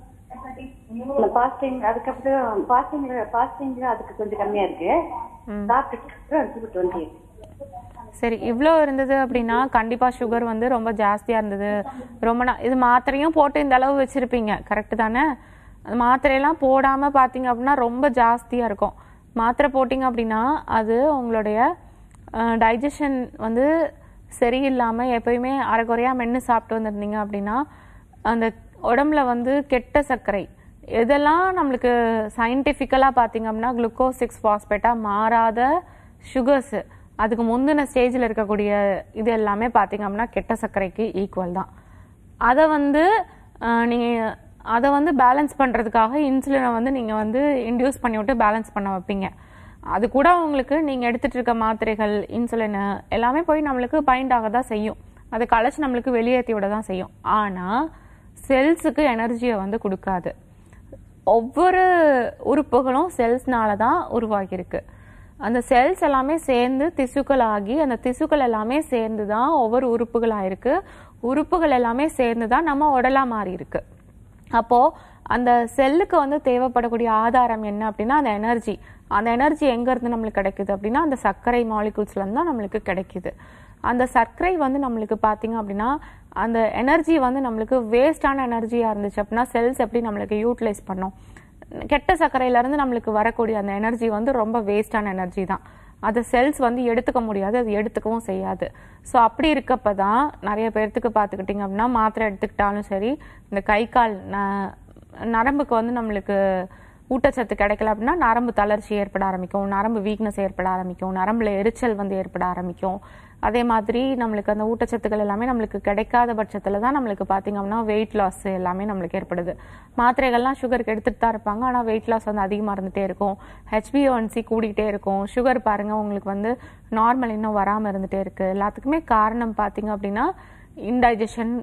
ஃபாஸ்டிங் அதுக்கப்புறம் ஃபாஸ்டிங்ல ஃபாஸ்டிங்ல அதுக்கு கொஞ்சம் கம்மியா இருக்கு சாப்பிட்டுட்டு டூ டுவெண்ட்டி இருக்கு சரி இவ்வளோ இருந்தது அப்படின்னா கண்டிப்பா சுகர் வந்து ரொம்ப ஜாஸ்தியா இருந்தது ரொம்ப நா- இது மாத்திரையும் போட்டு இந்த அளவு வச்சிருப்பீங்க கரெக்ட் தானே அது மாத்திரையெல்லாம் போடாம பாத்தீங்க அப்படின்னா ரொம்ப ஜாஸ்தியா இருக்கும் மாத்திரை போட்டீங்க அப்படின்னா அது உங்களுடைய டைஜஷன் வந்து சரியில்லாம எப்பயுமே அரைக்குறையா மென்று சாப்பிட்டு வந்திருந்தீங்க அப்படின்னா அந்த உடம்புல வந்து கெட்ட சர்க்கரை எதெல்லாம் நம்மளுக்கு சயின்டிஃபிக்கலாக பார்த்தீங்க அப்படின்னா குளுக்கோஸ் சிக்ஸ் ஃபாஸ்பேட்டாக மாறாத சுகர்ஸ் அதுக்கு முந்தின ஸ்டேஜில் இருக்கக்கூடிய இது எல்லாமே பார்த்தீங்க அப்படின்னா கெட்ட சர்க்கரைக்கு ஈக்குவல் தான் அதை வந்து அஹ், நீங்க அதை வந்து பேலன்ஸ் பண்றதுக்காக இன்சுலினை வந்து நீங்க வந்து இன்டியூஸ் பண்ணி விட்டு பேலன்ஸ் பண்ண வைப்பீங்க அது கூட உங்களுக்கு நீங்க எடுத்துட்டு இருக்க மாத்திரைகள் இன்சுலின் எல்லாமே போய் நம்மளுக்கு பைண்ட் ஆக தான் செய்யும் அதை களைச்சு நம்மளுக்கு வெளியேற்றி விட தான் செய்யும் ஆனா செல்ஸுக்கு எனர்ஜியை வந்து கொடுக்காது ஒவ்வொரு உறுப்புகளும் செல்ஸ்னால தான் உருவாகியிருக்கு அந்த செல்ஸ் எல்லாமே சேர்ந்து திசுக்கள் ஆகி அந்த திசுக்கள் எல்லாமே சேர்ந்து தான் ஒவ்வொரு உறுப்புகள் ஆயிருக்கு உறுப்புகள் எல்லாமே சேர்ந்து தான் நம்ம உடலா மாறி இருக்கு அப்போ அந்த செல்லுக்கு வந்து தேவைப்படக்கூடிய ஆதாரம் என்ன அப்படின்னா அந்த எனர்ஜி அந்த எனர்ஜி எங்க இருந்து நம்மளுக்கு கிடைக்குது அப்படின்னா அந்த சர்க்கரை மாலிகூல்ஸ்ல இருந்து தான் நம்மளுக்கு கிடைக்குது அந்த சர்க்கரை வந்து நம்மளுக்கு பாத்தீங்க அப்படின்னா அந்த எனர்ஜி வந்து நம்மளுக்கு வேஸ்டான எனர்ஜியா இருந்துச்சு அப்படின்னா செல்ஸ் எப்படி நம்மளுக்கு யூட்டிலைஸ் பண்ணும் கெட்ட சர்க்கரையில இருந்து நம்மளுக்கு வரக்கூடிய அந்த எனர்ஜி வந்து ரொம்ப வேஸ்டான எனர்ஜி தான் அதை செல்ஸ் வந்து எடுத்துக்க முடியாது அது எடுத்துக்கவும் செய்யாது ஸோ அப்படி இருக்கப்ப தான் நிறைய பேர்த்துக்கு பார்த்துக்கிட்டிங்க அப்படின்னா மாத்திரை எடுத்துக்கிட்டாலும் சரி இந்த கை கால் ந- நரம்புக்கு வந்து நம்மளுக்கு ஊட்டச்சத்து கிடைக்கல அப்படின்னா நரம்பு தளர்ச்சி ஏற்பட ஆரம்பிக்கும் நரம்பு வீக்னஸ் ஏற்பட ஆரம்பிக்கும் நரம்புல எரிச்சல் வந்து ஏற்பட ஆரம்பிக்கும் அதே மாதிரி நம்மளுக்கு அந்த ஊட்டச்சத்துக்கள் எல்லாமே நம்மளுக்கு கிடைக்காத பட்சத்துல தான் நம்மளுக்கு பாத்தீங்க அப்படின்னா வெயிட் லாஸ் எல்லாமே நம்மளுக்கு ஏற்படுது மாத்திரைகள்லாம் சுகருக்கு எடுத்துட்டு தான் இருப்பாங்க ஆனா வெயிட் லாஸ் வந்து அதிகமா இருந்துட்டே இருக்கும் ஹெச்பிஓன்சி கூடிக்கிட்டே இருக்கும் சுகர் பாருங்க உங்களுக்கு வந்து நார்மல் இன்னும் வராம இருந்துட்டே இருக்கு எல்லாத்துக்குமே காரணம் பாத்தீங்க அப்படின்னா இன்டைஜஷன்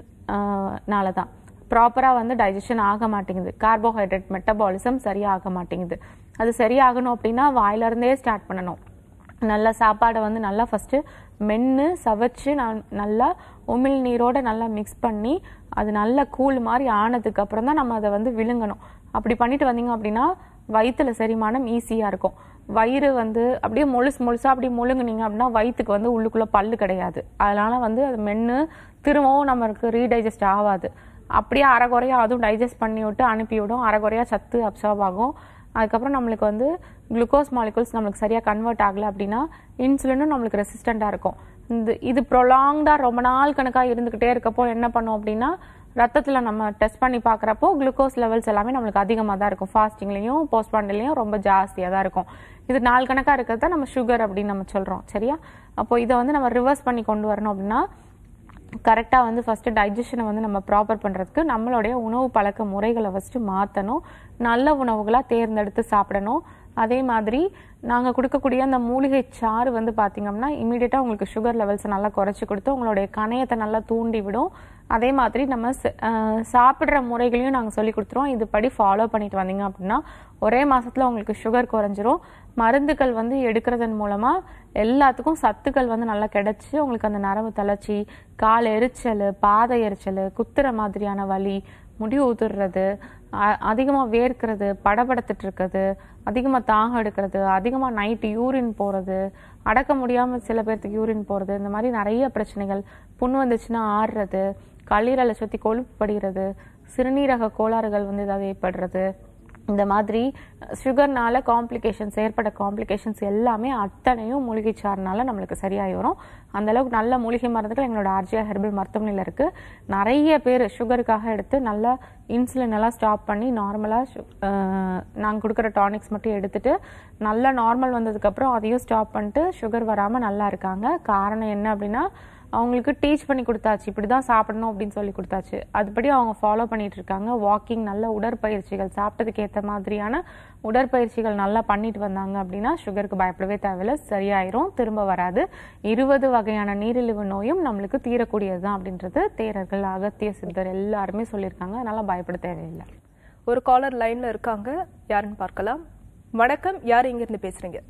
நால தான் ப்ராப்பராக வந்து டைஜஷன் ஆக மாட்டேங்குது கார்போஹைட்ரேட் மெட்டபாலிசம் சரியாக ஆக மாட்டேங்குது அது சரியாகணும் அப்படின்னா வாயிலிருந்தே ஸ்டார்ட் பண்ணணும் நல்ல சாப்பாடை வந்து நல்லா ஃபர்ஸ்ட் மென்று சவைச்சு நான் நல்லா உமிழ் நீரோட நல்லா மிக்ஸ் பண்ணி அது நல்ல கூழ் மாதிரி ஆனதுக்கு அப்புறம் தான் நம்ம அதை வந்து விழுங்கணும் அப்படி பண்ணிட்டு வந்தீங்க அப்படின்னா வயிற்றுல செரிமானம் ஈஸியாக இருக்கும் வயிறு வந்து அப்படியே முழுசு முழுசா அப்படியே முழுங்குனீங்க அப்படின்னா வயிற்றுக்கு வந்து உள்ளுக்குள்ள பல்லு கிடையாது அதனால வந்து அது மென்று திரும்பவும் நம்மளுக்கு ரீடைஜஸ்ட் ஆகாது அப்படியே அரைகுறையா அதுவும் டைஜஸ்ட் பண்ணி விட்டு அனுப்பிவிடும் அரைகுறையா சத்து அப்சர்வ் ஆகும் அதுக்கப்புறம் நம்மளுக்கு வந்து குளுக்கோஸ் மாலிகுல்ஸ் நம்மளுக்கு சரியா கன்வெர்ட் ஆகல அப்படின்னா இன்சுலினும் நம்மளுக்கு ரெசிஸ்டண்டா இருக்கும் இந்த இது ப்ரொலாங்டா ரொம்ப நாள் கணக்கா இருந்துகிட்டே இருக்கப்போ என்ன பண்ணும் அப்படின்னா ரத்தத்துல நம்ம டெஸ்ட் பண்ணி பார்க்கறப்போ குளுக்கோஸ் லெவல்ஸ் எல்லாமே நம்மளுக்கு அதிகமாக தான் இருக்கும் ஃபாஸ்டிங்லையும் போஸ்ட்மார்ட்டம்லையும் ரொம்ப ஜாஸ்தியாக தான் இருக்கும் இது நாள் கணக்கா இருக்கிறது தான் நம்ம சுகர் அப்படின்னு நம்ம சொல்றோம் சரியா அப்போ இதை வந்து நம்ம ரிவர்ஸ் பண்ணி கொண்டு வரணும் அப்படின்னா கரெக்டாக வந்து ஃபஸ்ட்டு டைஜஷனை வந்து நம்ம ப்ராப்பர் பண்ணுறதுக்கு நம்மளுடைய உணவு பழக்க முறைகளை ஃபஸ்ட்டு மாற்றணும் நல்ல உணவுகளாக தேர்ந்தெடுத்து சாப்பிடணும் அதே மாதிரி நாங்கள் கொடுக்கக்கூடிய அந்த மூலிகை சாறு வந்து பார்த்தீங்கன்னா இமீடியட்டாக உங்களுக்கு சுகர் லெவல்ஸை நல்லா குறைச்சி கொடுத்து உங்களுடைய கணையத்தை நல்லா தூண்டி விடும் அதே மாதிரி நம்ம ச- அஹ் சாப்பிடுற முறைகளையும் நாங்கள் சொல்லி கொடுத்துருவோம் இதுபடி ஃபாலோ பண்ணிட்டு வந்தீங்க அப்படின்னா ஒரே மாசத்துல உங்களுக்கு சுகர் குறைஞ்சிரும் மருந்துகள் வந்து எடுக்கிறதன் மூலமா எல்லாத்துக்கும் சத்துக்கள் வந்து நல்லா கிடைச்சு உங்களுக்கு அந்த நரம்பு தளர்ச்சி கால் எரிச்சல் பாத எரிச்சல் குத்துற மாதிரியான வலி முடி உதிர்றது அ- அதிகமா வேர்க்கிறது படபடத்துட்டு இருக்கிறது அதிகமா தாகம் எடுக்கிறது அதிகமா நைட் யூரின் போறது அடக்க முடியாம சில பேர்த்துக்கு யூரின் போறது இந்த மாதிரி நிறைய பிரச்சனைகள் புண் வந்துச்சுன்னா ஆடுறது கல்லீரலை சுத்தி கொழுப்பு படிகிறது சிறுநீரக கோளாறுகள் வந்து ஏதாவது ஏற்படுறது இந்த மாதிரி சுகர்னால காம்ப்ளிகேஷன்ஸ் ஏற்பட காம்ப்ளிகேஷன்ஸ் எல்லாமே அத்தனையும் மூலிகை சாறுனால நம்மளுக்கு சரியாகி வரும் அந்த அளவுக்கு நல்ல மூலிகை மருந்துகள் எங்களோட ஆர்ஜியா ஹெர்பல் மருத்துவமனையில் இருக்கு நிறைய பேர் சுகருக்காக எடுத்து நல்லா இன்சுலின் எல்லாம் ஸ்டாப் பண்ணி நார்மலாக நாங்கள் கொடுக்குற டானிக்ஸ் மட்டும் எடுத்துட்டு நல்லா நார்மல் வந்ததுக்கப்புறம் அதையும் ஸ்டாப் பண்ணிட்டு சுகர் வராமல் நல்லா இருக்காங்க காரணம் என்ன அப்படின்னா அவங்களுக்கு டீச் பண்ணி கொடுத்தாச்சு இப்படி தான் சாப்பிடணும் அப்படின்னு சொல்லி கொடுத்தாச்சு அதுபடி அவங்க ஃபாலோ பண்ணிட்டு இருக்காங்க வாக்கிங் நல்ல உடற்பயிற்சிகள் சாப்பிட்டதுக்கு ஏற்ற மாதிரியான உடற்பயிற்சிகள் நல்லா பண்ணிட்டு வந்தாங்க அப்படின்னா சுகருக்கு பயப்படவே தேவையில்ல சரியாயிரும் திரும்ப வராது இருபது வகையான நீரிழிவு நோயும் நம்மளுக்கு தீரக்கூடியது தான் அப்படின்றது தேரர்கள் அகத்திய சித்தர் எல்லாருமே சொல்லியிருக்காங்க அதனால பயப்பட தேவையில்லை ஒரு காலர் லைன்ல இருக்காங்க யாருன்னு பார்க்கலாம் வணக்கம் யார் இங்க இருந்து பேசுறீங்க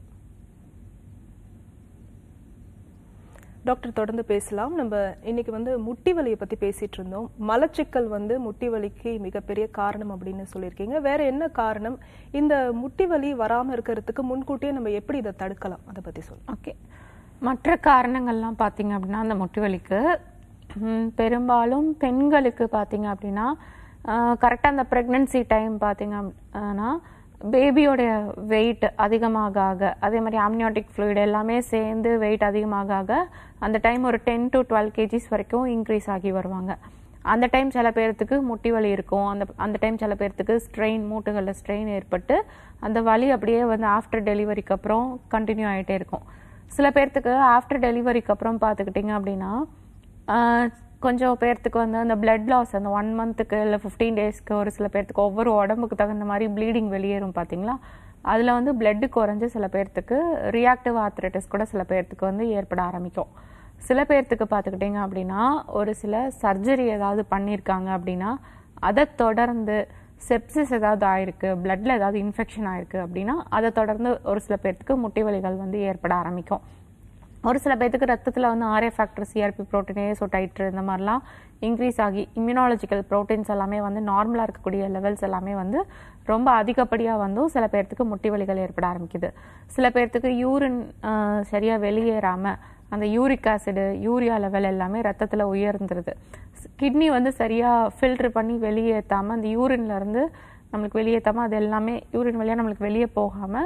டாக்டர் தொடர்ந்து பேசலாம் நம்ம இன்னைக்கு வந்து முட்டி வலியை பத்தி பேசிட்டு இருந்தோம் மலச்சிக்கல் வந்து முட்டி வலிக்கு மிகப்பெரிய காரணம் அப்படின்னு சொல்லியிருக்கீங்க வேற என்ன காரணம் இந்த முட்டி வலி வராம இருக்கிறதுக்கு முன்கூட்டியே நம்ம எப்படி இதை தடுக்கலாம் அதை பத்தி சொல்லுங்க ஓகே மற்ற காரணங்கள்லாம் பார்த்தீங்க அப்படின்னா அந்த முட்டி வலிக்கு ம், பெரும்பாலும் பெண்களுக்கு பார்த்தீங்க அப்படின்னா கரெக்டாக அந்த ப்ரெக்னன்சி டைம் பார்த்தீங்க அப்படின்னா பேபியோடைய வெயிட் அதிகமாக ஆக அதே மாதிரி amniotic fluid எல்லாமே சேர்ந்து வெயிட் அதிகமாக ஆக அந்த டைம் ஒரு டென் டு டுவெல் கேஜிஸ் வரைக்கும் இன்க்ரீஸ் ஆகி வருவாங்க அந்த டைம் சில பேர்த்துக்கு முட்டி வலி இருக்கும் அந்த அந்த டைம் சில பேர்த்துக்கு ஸ்ட்ரெயின் மூட்டுகளில் ஸ்ட்ரெயின் ஏற்பட்டு அந்த வலி அப்படியே வந்து ஆஃப்டர் டெலிவரிக்கு அப்புறம் கண்டினியூ ஆகிட்டே இருக்கும் சில பேர்த்துக்கு ஆஃப்டர் டெலிவரிக்கு அப்புறம் பார்த்துக்கிட்டிங்க அப்படின்னா ஆஹ், கொஞ்சம் பேர்த்துக்கு வந்து அந்த blood லாஸ் அந்த ஒன் மந்த்துக்கு இல்லை ஃபிஃப்டீன் டேஸ்க்கு ஒரு சில பேர்த்துக்கு ஒவ்வொரு உடம்புக்கு தகுந்த மாதிரி ப்ளீடிங் வெளியேறும் பார்த்தீங்களா அதில் வந்து blood குறைஞ்சு சில பேர்த்துக்கு ரியாக்டிவ் ஆர்த்ரைட்டிஸ் கூட சில பேர்த்துக்கு வந்து ஏற்பட ஆரம்பிக்கும் சில பேர்த்துக்கு பார்த்துக்கிட்டிங்க அப்படின்னா ஒரு சில சர்ஜரி ஏதாவது பண்ணியிருக்காங்க அப்படின்னா அதை தொடர்ந்து செப்சிஸ் ஏதாவது ஆயிருக்கு பிளட்ல ஏதாவது இன்ஃபெக்ஷன் ஆயிருக்கு அப்படின்னா அதை தொடர்ந்து ஒரு சில பேர்த்துக்கு முட்டி வலிகள் வந்து ஏற்பட ஆரம்பிக்கும் ஒரு சில பேர்த்துக்கு ரத்தத்தில் வந்து RA factor CRP protein ASO titre இந்த மாதிரிலாம் இன்க்ரீஸ் ஆகி இம்யூனாலஜிக்கல் ப்ரோட்டீன்ஸ் எல்லாமே வந்து நார்மலாக இருக்கக்கூடிய லெவல்ஸ் எல்லாமே வந்து ரொம்ப அதிகப்படியாக வந்தும் சில பேர்த்துக்கு முட்டி வலிகள் ஏற்பட ஆரம்பிக்குது சில பேர்த்துக்கு யூரின் சரியாக வெளியேறாமல் அந்த யூரிக் ஆசிடு யூரியா லெவல் எல்லாமே ரத்தத்தில் உயர்ந்துருது கிட்னி வந்து சரியாக ஃபில்டர் பண்ணி வெளியேற்றாமல் அந்த யூரின்ல இருந்து நம்மளுக்கு வெளியேற்றாமல் அது எல்லாமே யூரின் வழியாக நம்மளுக்கு வெளியே போகாமல்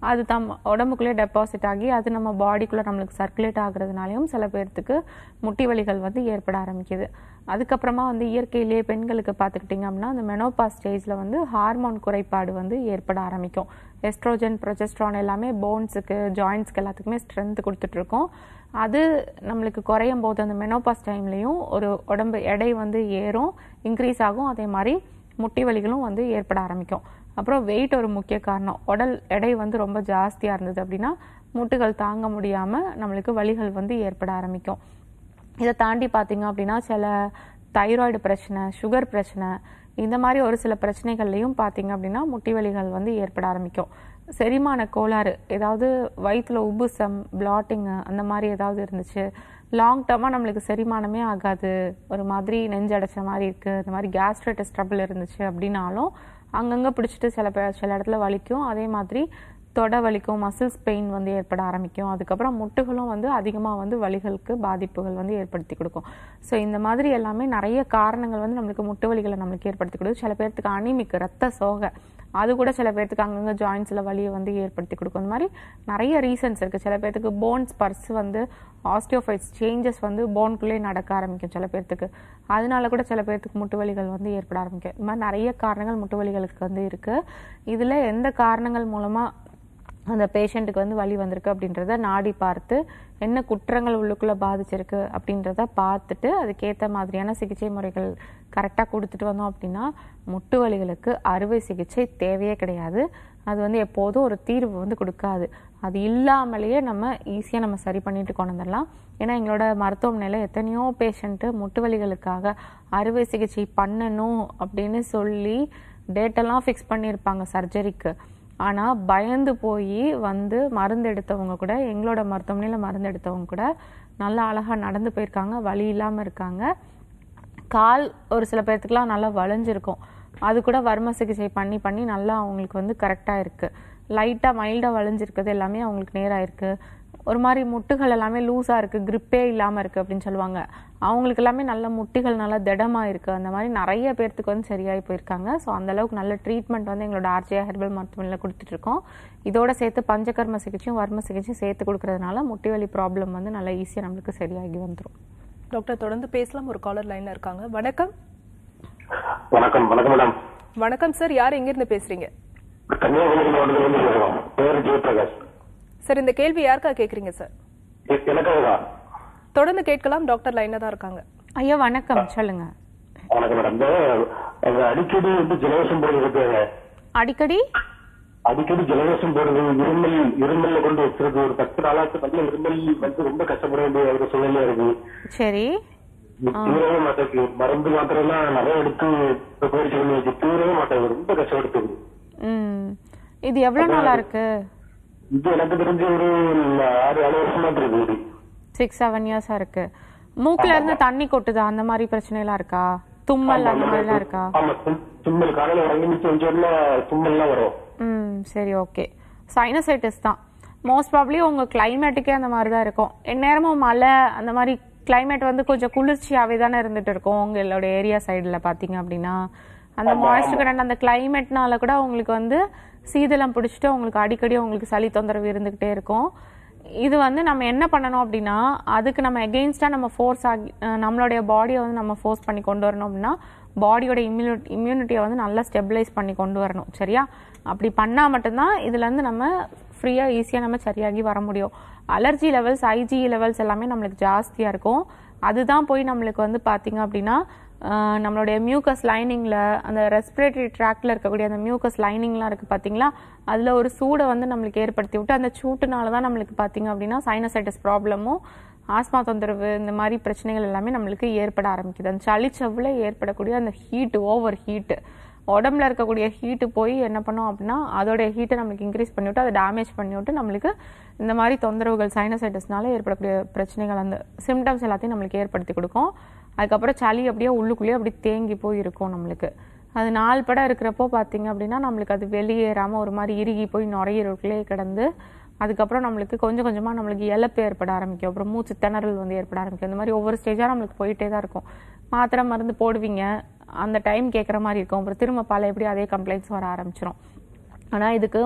அது தம் உடம்புக்குள்ளே டெபாசிட் ஆகி அது நம்ம பாடிக்குள்ளே நம்மளுக்கு சர்க்குலேட் ஆகுறதுனாலையும் சில பேர்த்துக்கு முட்டி வலிகள் வந்து ஏற்பட ஆரம்பிக்குது அதுக்கப்புறமா வந்து இயற்கையிலேயே பெண்களுக்கு பார்த்துக்கிட்டிங்க அப்படின்னா அந்த மெனோபா ஸ்டேஜில் வந்து ஹார்மோன் குறைபாடு வந்து ஏற்பட ஆரம்பிக்கும் எஸ்ட்ரோஜன் ப்ரொஜெஸ்ட்ரான் எல்லாமே போன்ஸுக்கு ஜாயின்ஸ்க்கு எல்லாத்துக்குமே ஸ்ட்ரென்த் கொடுத்துட்ருக்கோம் அது நம்மளுக்கு குறையும் போது அந்த மெனோபாஸ் டைம்லையும் ஒரு உடம்பு எடை வந்து ஏறும் இன்க்ரீஸ் ஆகும் அதே மாதிரி முட்டி வலிகளும் வந்து ஏற்பட ஆரம்பிக்கும் அப்புறம் வெயிட் ஒரு முக்கிய காரணம் உடல் எடை வந்து ரொம்ப ஜாஸ்தியாக இருந்தது அப்படின்னா முட்டுகள் தாங்க முடியாமல் நம்மளுக்கு வலிகள் வந்து ஏற்பட ஆரம்பிக்கும் இதை தாண்டி பார்த்தீங்க அப்படின்னா சில தைராய்டு பிரச்சனை சுகர் பிரச்சனை இந்த மாதிரி ஒரு சில பிரச்சனைகள்லையும் பார்த்தீங்க அப்படின்னா முட்டி வலிகள் வந்து ஏற்பட ஆரம்பிக்கும் செரிமான கோளாறு ஏதாவது வயிற்றுல உபுசம் பிளாட்டிங்கு அந்த மாதிரி ஏதாவது இருந்துச்சு லாங் டேர்மாக நம்மளுக்கு செரிமானமே ஆகாது ஒரு மாதிரி நெஞ்சடைச்ச மாதிரி இருக்குது இந்த மாதிரி கேஸ்ட்ரைட்டிஸ் ட்ரபிள் இருந்துச்சு அப்படின்னாலும் அங்கங்கே பிடிச்சிட்டு சில பே சில இடத்துல வலிக்கும் அதே மாதிரி தொட வலிக்கும் மசில்ஸ் பெயின் வந்து ஏற்பட ஆரம்பிக்கும் அதுக்கப்புறம் முட்டுகளும் வந்து அதிகமாக வந்து வலிகளுக்கு பாதிப்புகள் வந்து ஏற்படுத்தி கொடுக்கும் ஸோ இந்த மாதிரி எல்லாமே நிறைய காரணங்கள் வந்து நம்மளுக்கு முட்டு வலிகளை நம்மளுக்கு ஏற்படுத்தி கொடுக்கும் சில பேர்த்துக்கு அனிமிக் ரத்த சோகை அது கூட சில பேர்த்துக்கு அங்கங்கே ஜாயின்ஸில் வலியை வந்து ஏற்படுத்தி கொடுக்கும் இந்த மாதிரி நிறைய ரீசன்ஸ் இருக்குது சில பேர்த்துக்கு போன்ஸ் பர்ஸ் வந்து ஆஸ்டியோஃபைட்ஸ் சேஞ்சஸ் வந்து போன்குள்ளே நடக்க ஆரம்பிக்கும் சில பேர்த்துக்கு அதனால கூட சில பேர்த்துக்கு முட்டு வலிகள் வந்து ஏற்பட ஆரம்பிக்கும் இந்த மாதிரி நிறைய காரணங்கள் முட்டு வலிகளுக்கு வந்து இருக்குது இதில் எந்த காரணங்கள் மூலமாக அந்த பேஷண்ட்டுக்கு வந்து வலி வந்திருக்கு அப்படின்றத நாடி பார்த்து என்ன குற்றங்கள் உள்ளுக்குள்ளே பாதிச்சிருக்கு அப்படின்றத பார்த்துட்டு அதுக்கேற்ற மாதிரியான சிகிச்சை முறைகள் கரெக்டாக கொடுத்துட்டு வந்தோம் அப்படின்னா முட்டு வலிகளுக்கு அறுவை சிகிச்சை தேவையே கிடையாது அது வந்து எப்போதும் ஒரு தீர்வு வந்து கொடுக்காது அது இல்லாமலேயே நம்ம ஈஸியாக நம்ம சரி பண்ணிட்டு கொண்டு வந்துடலாம் ஏன்னா எங்களோட மருத்துவமனையில் எத்தனையோ பேஷண்ட்டு முட்டு வலிகளுக்காக அறுவை சிகிச்சை பண்ணணும் அப்படின்னு சொல்லி டேட்டெல்லாம் ஃபிக்ஸ் பண்ணியிருப்பாங்க சர்ஜரிக்கு ஆனால் பயந்து போய் வந்து மருந்து எடுத்தவங்க கூட எங்களோட மருத்துவமனையில் மருந்து எடுத்தவங்க கூட நல்லா அழகாக நடந்து போயிருக்காங்க வலி இல்லாமல் இருக்காங்க கால் ஒரு சில பேர்த்துக்குலாம் நல்லா வளைஞ்சிருக்கும் அது கூட வர்ம சிகிச்சை பண்ணி பண்ணி நல்லா அவங்களுக்கு வந்து கரெக்டாக இருக்குது லைட்டாக மைல்டாக வளைஞ்சிருக்குது எல்லாமே அவங்களுக்கு நேராக இருக்குது ஒரு மாதிரி முட்டுகள் எல்லாமே லூஸாக இருக்குது grip-ஏ இல்லாமல் இருக்குது அப்படின்னு சொல்லுவாங்க அவங்களுக்கு எல்லாமே நல்ல முட்டிகள் நல்லா திடமாக இருக்குது அந்த மாதிரி நிறைய பேர்த்துக்கு வந்து சரியாகி போயிருக்காங்க ஸோ அந்த அளவுக்கு நல்ல ட்ரீட்மெண்ட் வந்து எங்களோட ஆர்ஜியா ஹெர்பல் மருத்துவமனையில் கொடுத்துட்ருக்கோம் இதோட சேர்த்து பஞ்சகர்ம சிகிச்சையும் வர்ம சிகிச்சையும் சேர்த்து கொடுக்கறதுனால முட்டி வலி ப்ராப்ளம் வந்து நல்லா ஈஸியாக நம்மளுக்கு சரியாகி வந்துடும் டாக்டர் தொடர்ந்து பேசலாம் ஒரு காலர் லைன்ல இருக்காங்க வணக்கம் வணக்கம் வணக்கம் மேடம் வணக்கம் சார் யார் எங்கிருந்து பேசுறீங்க கன்னியாகுமரி மாவட்டத்திலிருந்து பேசுறோம் பேர் ஜெயபிரகாஷ் சார் இந்த கேள்வி யாருக்கா கேக்குறீங்க சார் எ- எனக்காக தான் தொடர்ந்து கேட்கலாம் டாக்டர் லைன்ல தான் இருக்காங்க ஐயா வணக்கம் சொல்லுங்க வணக்கம் மேடம் இந்த அந்த அடிக்கடி வந்து ஜலதோஷம் போடுறது இருக்குங்க அடிக்கடி அடிக்கடி ஜலதோஷம் போடுறது இருமல் இருமல்ல கொண்டு வச்சிருக்கு ஒரு பத்து நாளாச்சு நல்ல இருமல் வந்து ரொம்ப கஷ்டப்பட வேண்டிய ஒரு சூழ்நிலையா இருக்கு சரி தூரவே மாட்டேங்குது மருந்து மாத்திரம் எல்லாம் நிறைய எடுத்து பயிற்சி பண்ணி வச்சு தூரவே மாட்டேங்குது ரொம்ப கஷ்டப்படுத்துது ம் இது எவ்வளோ நாளா இருக்கு இது எனக்கு தெரிஞ்ச ஒரு ஆறு ஏழு வருஷமா இருக்கு இது சிக்ஸ் செவன் இயர்ஸா இருக்கு மூக்குல இருந்து தண்ணி கொட்டுதா அந்த மாதிரி பிரச்சனைலாம் இருக்கா தும்மல் அந்த மாதிரிலாம் இருக்கா ஆமா தும்- தும்மல் காலையில உறங்கி மிச்சம் கொஞ்சம்ல தும்மல்லாம் வரும் ம் சரி ஓகே சைனசைட்டிஸ் தான் மோஸ்ட் ப்ராப்ளி உங்க கிளைமேட்டுக்கே அந்த மாதிரி தான் இருக்கும் எந்நேரமும் மழை அந்த மாதிரி கிளைமேட் வந்து கொஞ்சம் குளிர்ச்சியாவே தானே இருந்துட்டு இருக்கும் உங்களோட ஏரியா சைடுல பாத்தீங்க அப்படின்னா அந்த மாய்ஸ்டர் கரண்ட் அந்த கிளைமேட்னால கூட உங்களுக்கு வந்து சீதளம் பிடிச்சிட்டு உங்களுக்கு அடிக்கடி உங்களுக்கு சளி தொந்தரவு இருந்துகிட்டே இருக்கும் இது வந்து நம்ம என்ன பண்ணணும் அப்படின்னா அதுக்கு நம்ம எகெயின்ஸ்டா நம்ம ஃபோர்ஸ் ஆகி அஹ் நம்மளுடைய பாடியை வந்து நம்ம ஃபோர்ஸ் பண்ணி கொண்டு வரணும் அப்படின்னா பாடியோட இம்யூனிட்டி இம்யூனிட்டியை வந்து நல்லா ஸ்டெபிளைஸ் பண்ணி கொண்டு வரணும் சரியா அப்படி பண்ணால் மட்டும்தான் இதுலேருந்து நம்ம ஃப்ரீயாக ஈஸியாக நம்ம சரியாகி வர முடியும் அலர்ஜி லெவல்ஸ் ஐஜி லெவல்ஸ் எல்லாமே நம்மளுக்கு ஜாஸ்தியாக இருக்கும் அதுதான் போய் நம்மளுக்கு வந்து பார்த்தீங்க அப்படின்னா ஆஹ் நம்மளுடைய மியூக்கஸ் லைனிங்கில் அந்த ரெஸ்பிரேட்டரி ட்ராக்ல இருக்கக்கூடிய அந்த மியூக்கஸ் லைனிங்லாம் இருக்குது பார்த்தீங்களா அதில் ஒரு சூடை வந்து நம்மளுக்கு ஏற்படுத்தி விட்டு அந்த சூட்டுனால தான் நம்மளுக்கு பார்த்தீங்க அப்படின்னா சைனசைட்டிஸ் ப்ராப்ளமும் ஆஸ்மா தொந்தரவு இந்த மாதிரி பிரச்சனைகள் எல்லாமே நம்மளுக்கு ஏற்பட ஆரம்பிக்குது அந்த சளிச்சவ்வில் ஏற்படக்கூடிய அந்த ஹீட்டு ஓவர் ஹீட்டு உடம்புல இருக்கக்கூடிய ஹீட்டு போய் என்ன பண்ணோம் அப்படின்னா அதோடைய ஹீட்டை நம்மளுக்கு இன்க்ரீஸ் பண்ணிவிட்டு அதை டேமேஜ் பண்ணிவிட்டு நம்மளுக்கு இந்த மாதிரி தொந்தரவுகள் சைனசைட்டிஸ்னால ஏற்படக்கூடிய பிரச்சனைகள் அந்த சிம்டம்ஸ் எல்லாத்தையும் நம்மளுக்கு ஏற்படுத்தி கொடுக்கும் அதுக்கப்புறம் சளி அப்படியே உள்ளுக்குள்ளேயே அப்படியே தேங்கி போய் இருக்கும் நம்மளுக்கு அது நாள் படம் இருக்கிறப்போ பார்த்தீங்க அப்படின்னா நம்மளுக்கு அது வெளியேறாமல் ஒரு மாதிரி இறுகி போய் நுரையீரலுக்குள்ளே கிடந்து அதுக்கப்புறம் நம்மளுக்கு கொஞ்சம் கொஞ்சமாக நம்மளுக்கு இழப்பு ஏற்பட ஆரம்பிக்கும் அப்புறம் மூச்சு திணறல் வந்து ஏற்பட ஆரம்பிக்கும் இந்த மாதிரி ஒவ்வொரு ஸ்டேஜாக நம்மளுக்கு போயிட்டே தான் இருக்கும் மாத்திரை மருந்து போடுவீங்க அந்த டைம் கேட்குற மாதிரி இருக்கும் அப்புறம் திரும்ப பல எப்படி அதே கம்ப்ளைண்ட்ஸ் வர ஆரம்பிச்சிடும் ஆனால் இதுக்கு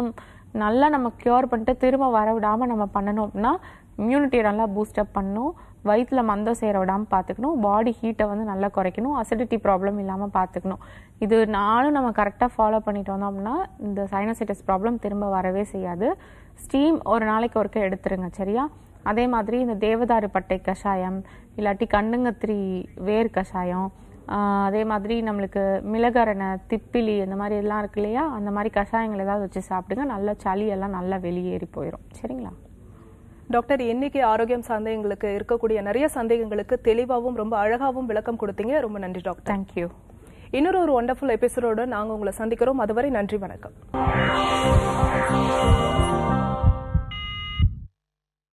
நல்லா நம்ம க்யூர் பண்ணிட்டு திரும்ப வர விடாமல் நம்ம பண்ணணும் அப்படின்னா இம்யூனிட்டியை நல்லா பூஸ்டப் பண்ணணும் வயிற்றுல மந்தம் சேர விடாமல் பார்த்துக்கணும் பாடி ஹீட்டை வந்து நல்லா குறைக்கணும் அசிடிட்டி ப்ராப்ளம் இல்லாமல் பார்த்துக்கணும் இது நானும் நம்ம கரெக்டாக ஃபாலோ பண்ணிட்டு வந்தோம் அப்படின்னா இந்த சைனசைட்டிஸ் ப்ராப்ளம் திரும்ப வரவே செய்யாது ஸ்டீம் ஒரு நாளைக்கு ஒருக்க எடுத்துருங்க சரியா அதே மாதிரி இந்த தேவதாரு பட்டை கஷாயம் இல்லாட்டி கண்ணுங்கத்திரி வேர் கஷாயம் ஆஹ் அதே மாதிரி நம்மளுக்கு மிளகரணை திப்பிலி இந்த மாதிரி எல்லாம் இருக்கு இல்லையா அந்த மாதிரி கஷாயங்கள் ஏதாவது வச்சு சாப்பிடுங்க நல்ல சளி எல்லாம் நல்லா வெளியேறி போயிடும் சரிங்களா டாக்டர் இன்னைக்கு ஆரோக்கியம் சார்ந்த எங்களுக்கு இருக்கக்கூடிய நிறைய சந்தேகங்களுக்கு தெளிவாகவும் ரொம்ப அழகாவும் விளக்கம் கொடுத்தீங்க ரொம்ப நன்றி டாக்டர் தேங்க்யூ இன்னொரு ஒரு ஒண்டர்ஃபுல் எபிசோடோட நாங்க உங்களை சந்திக்கிறோம் அதுவரை நன்றி வணக்கம்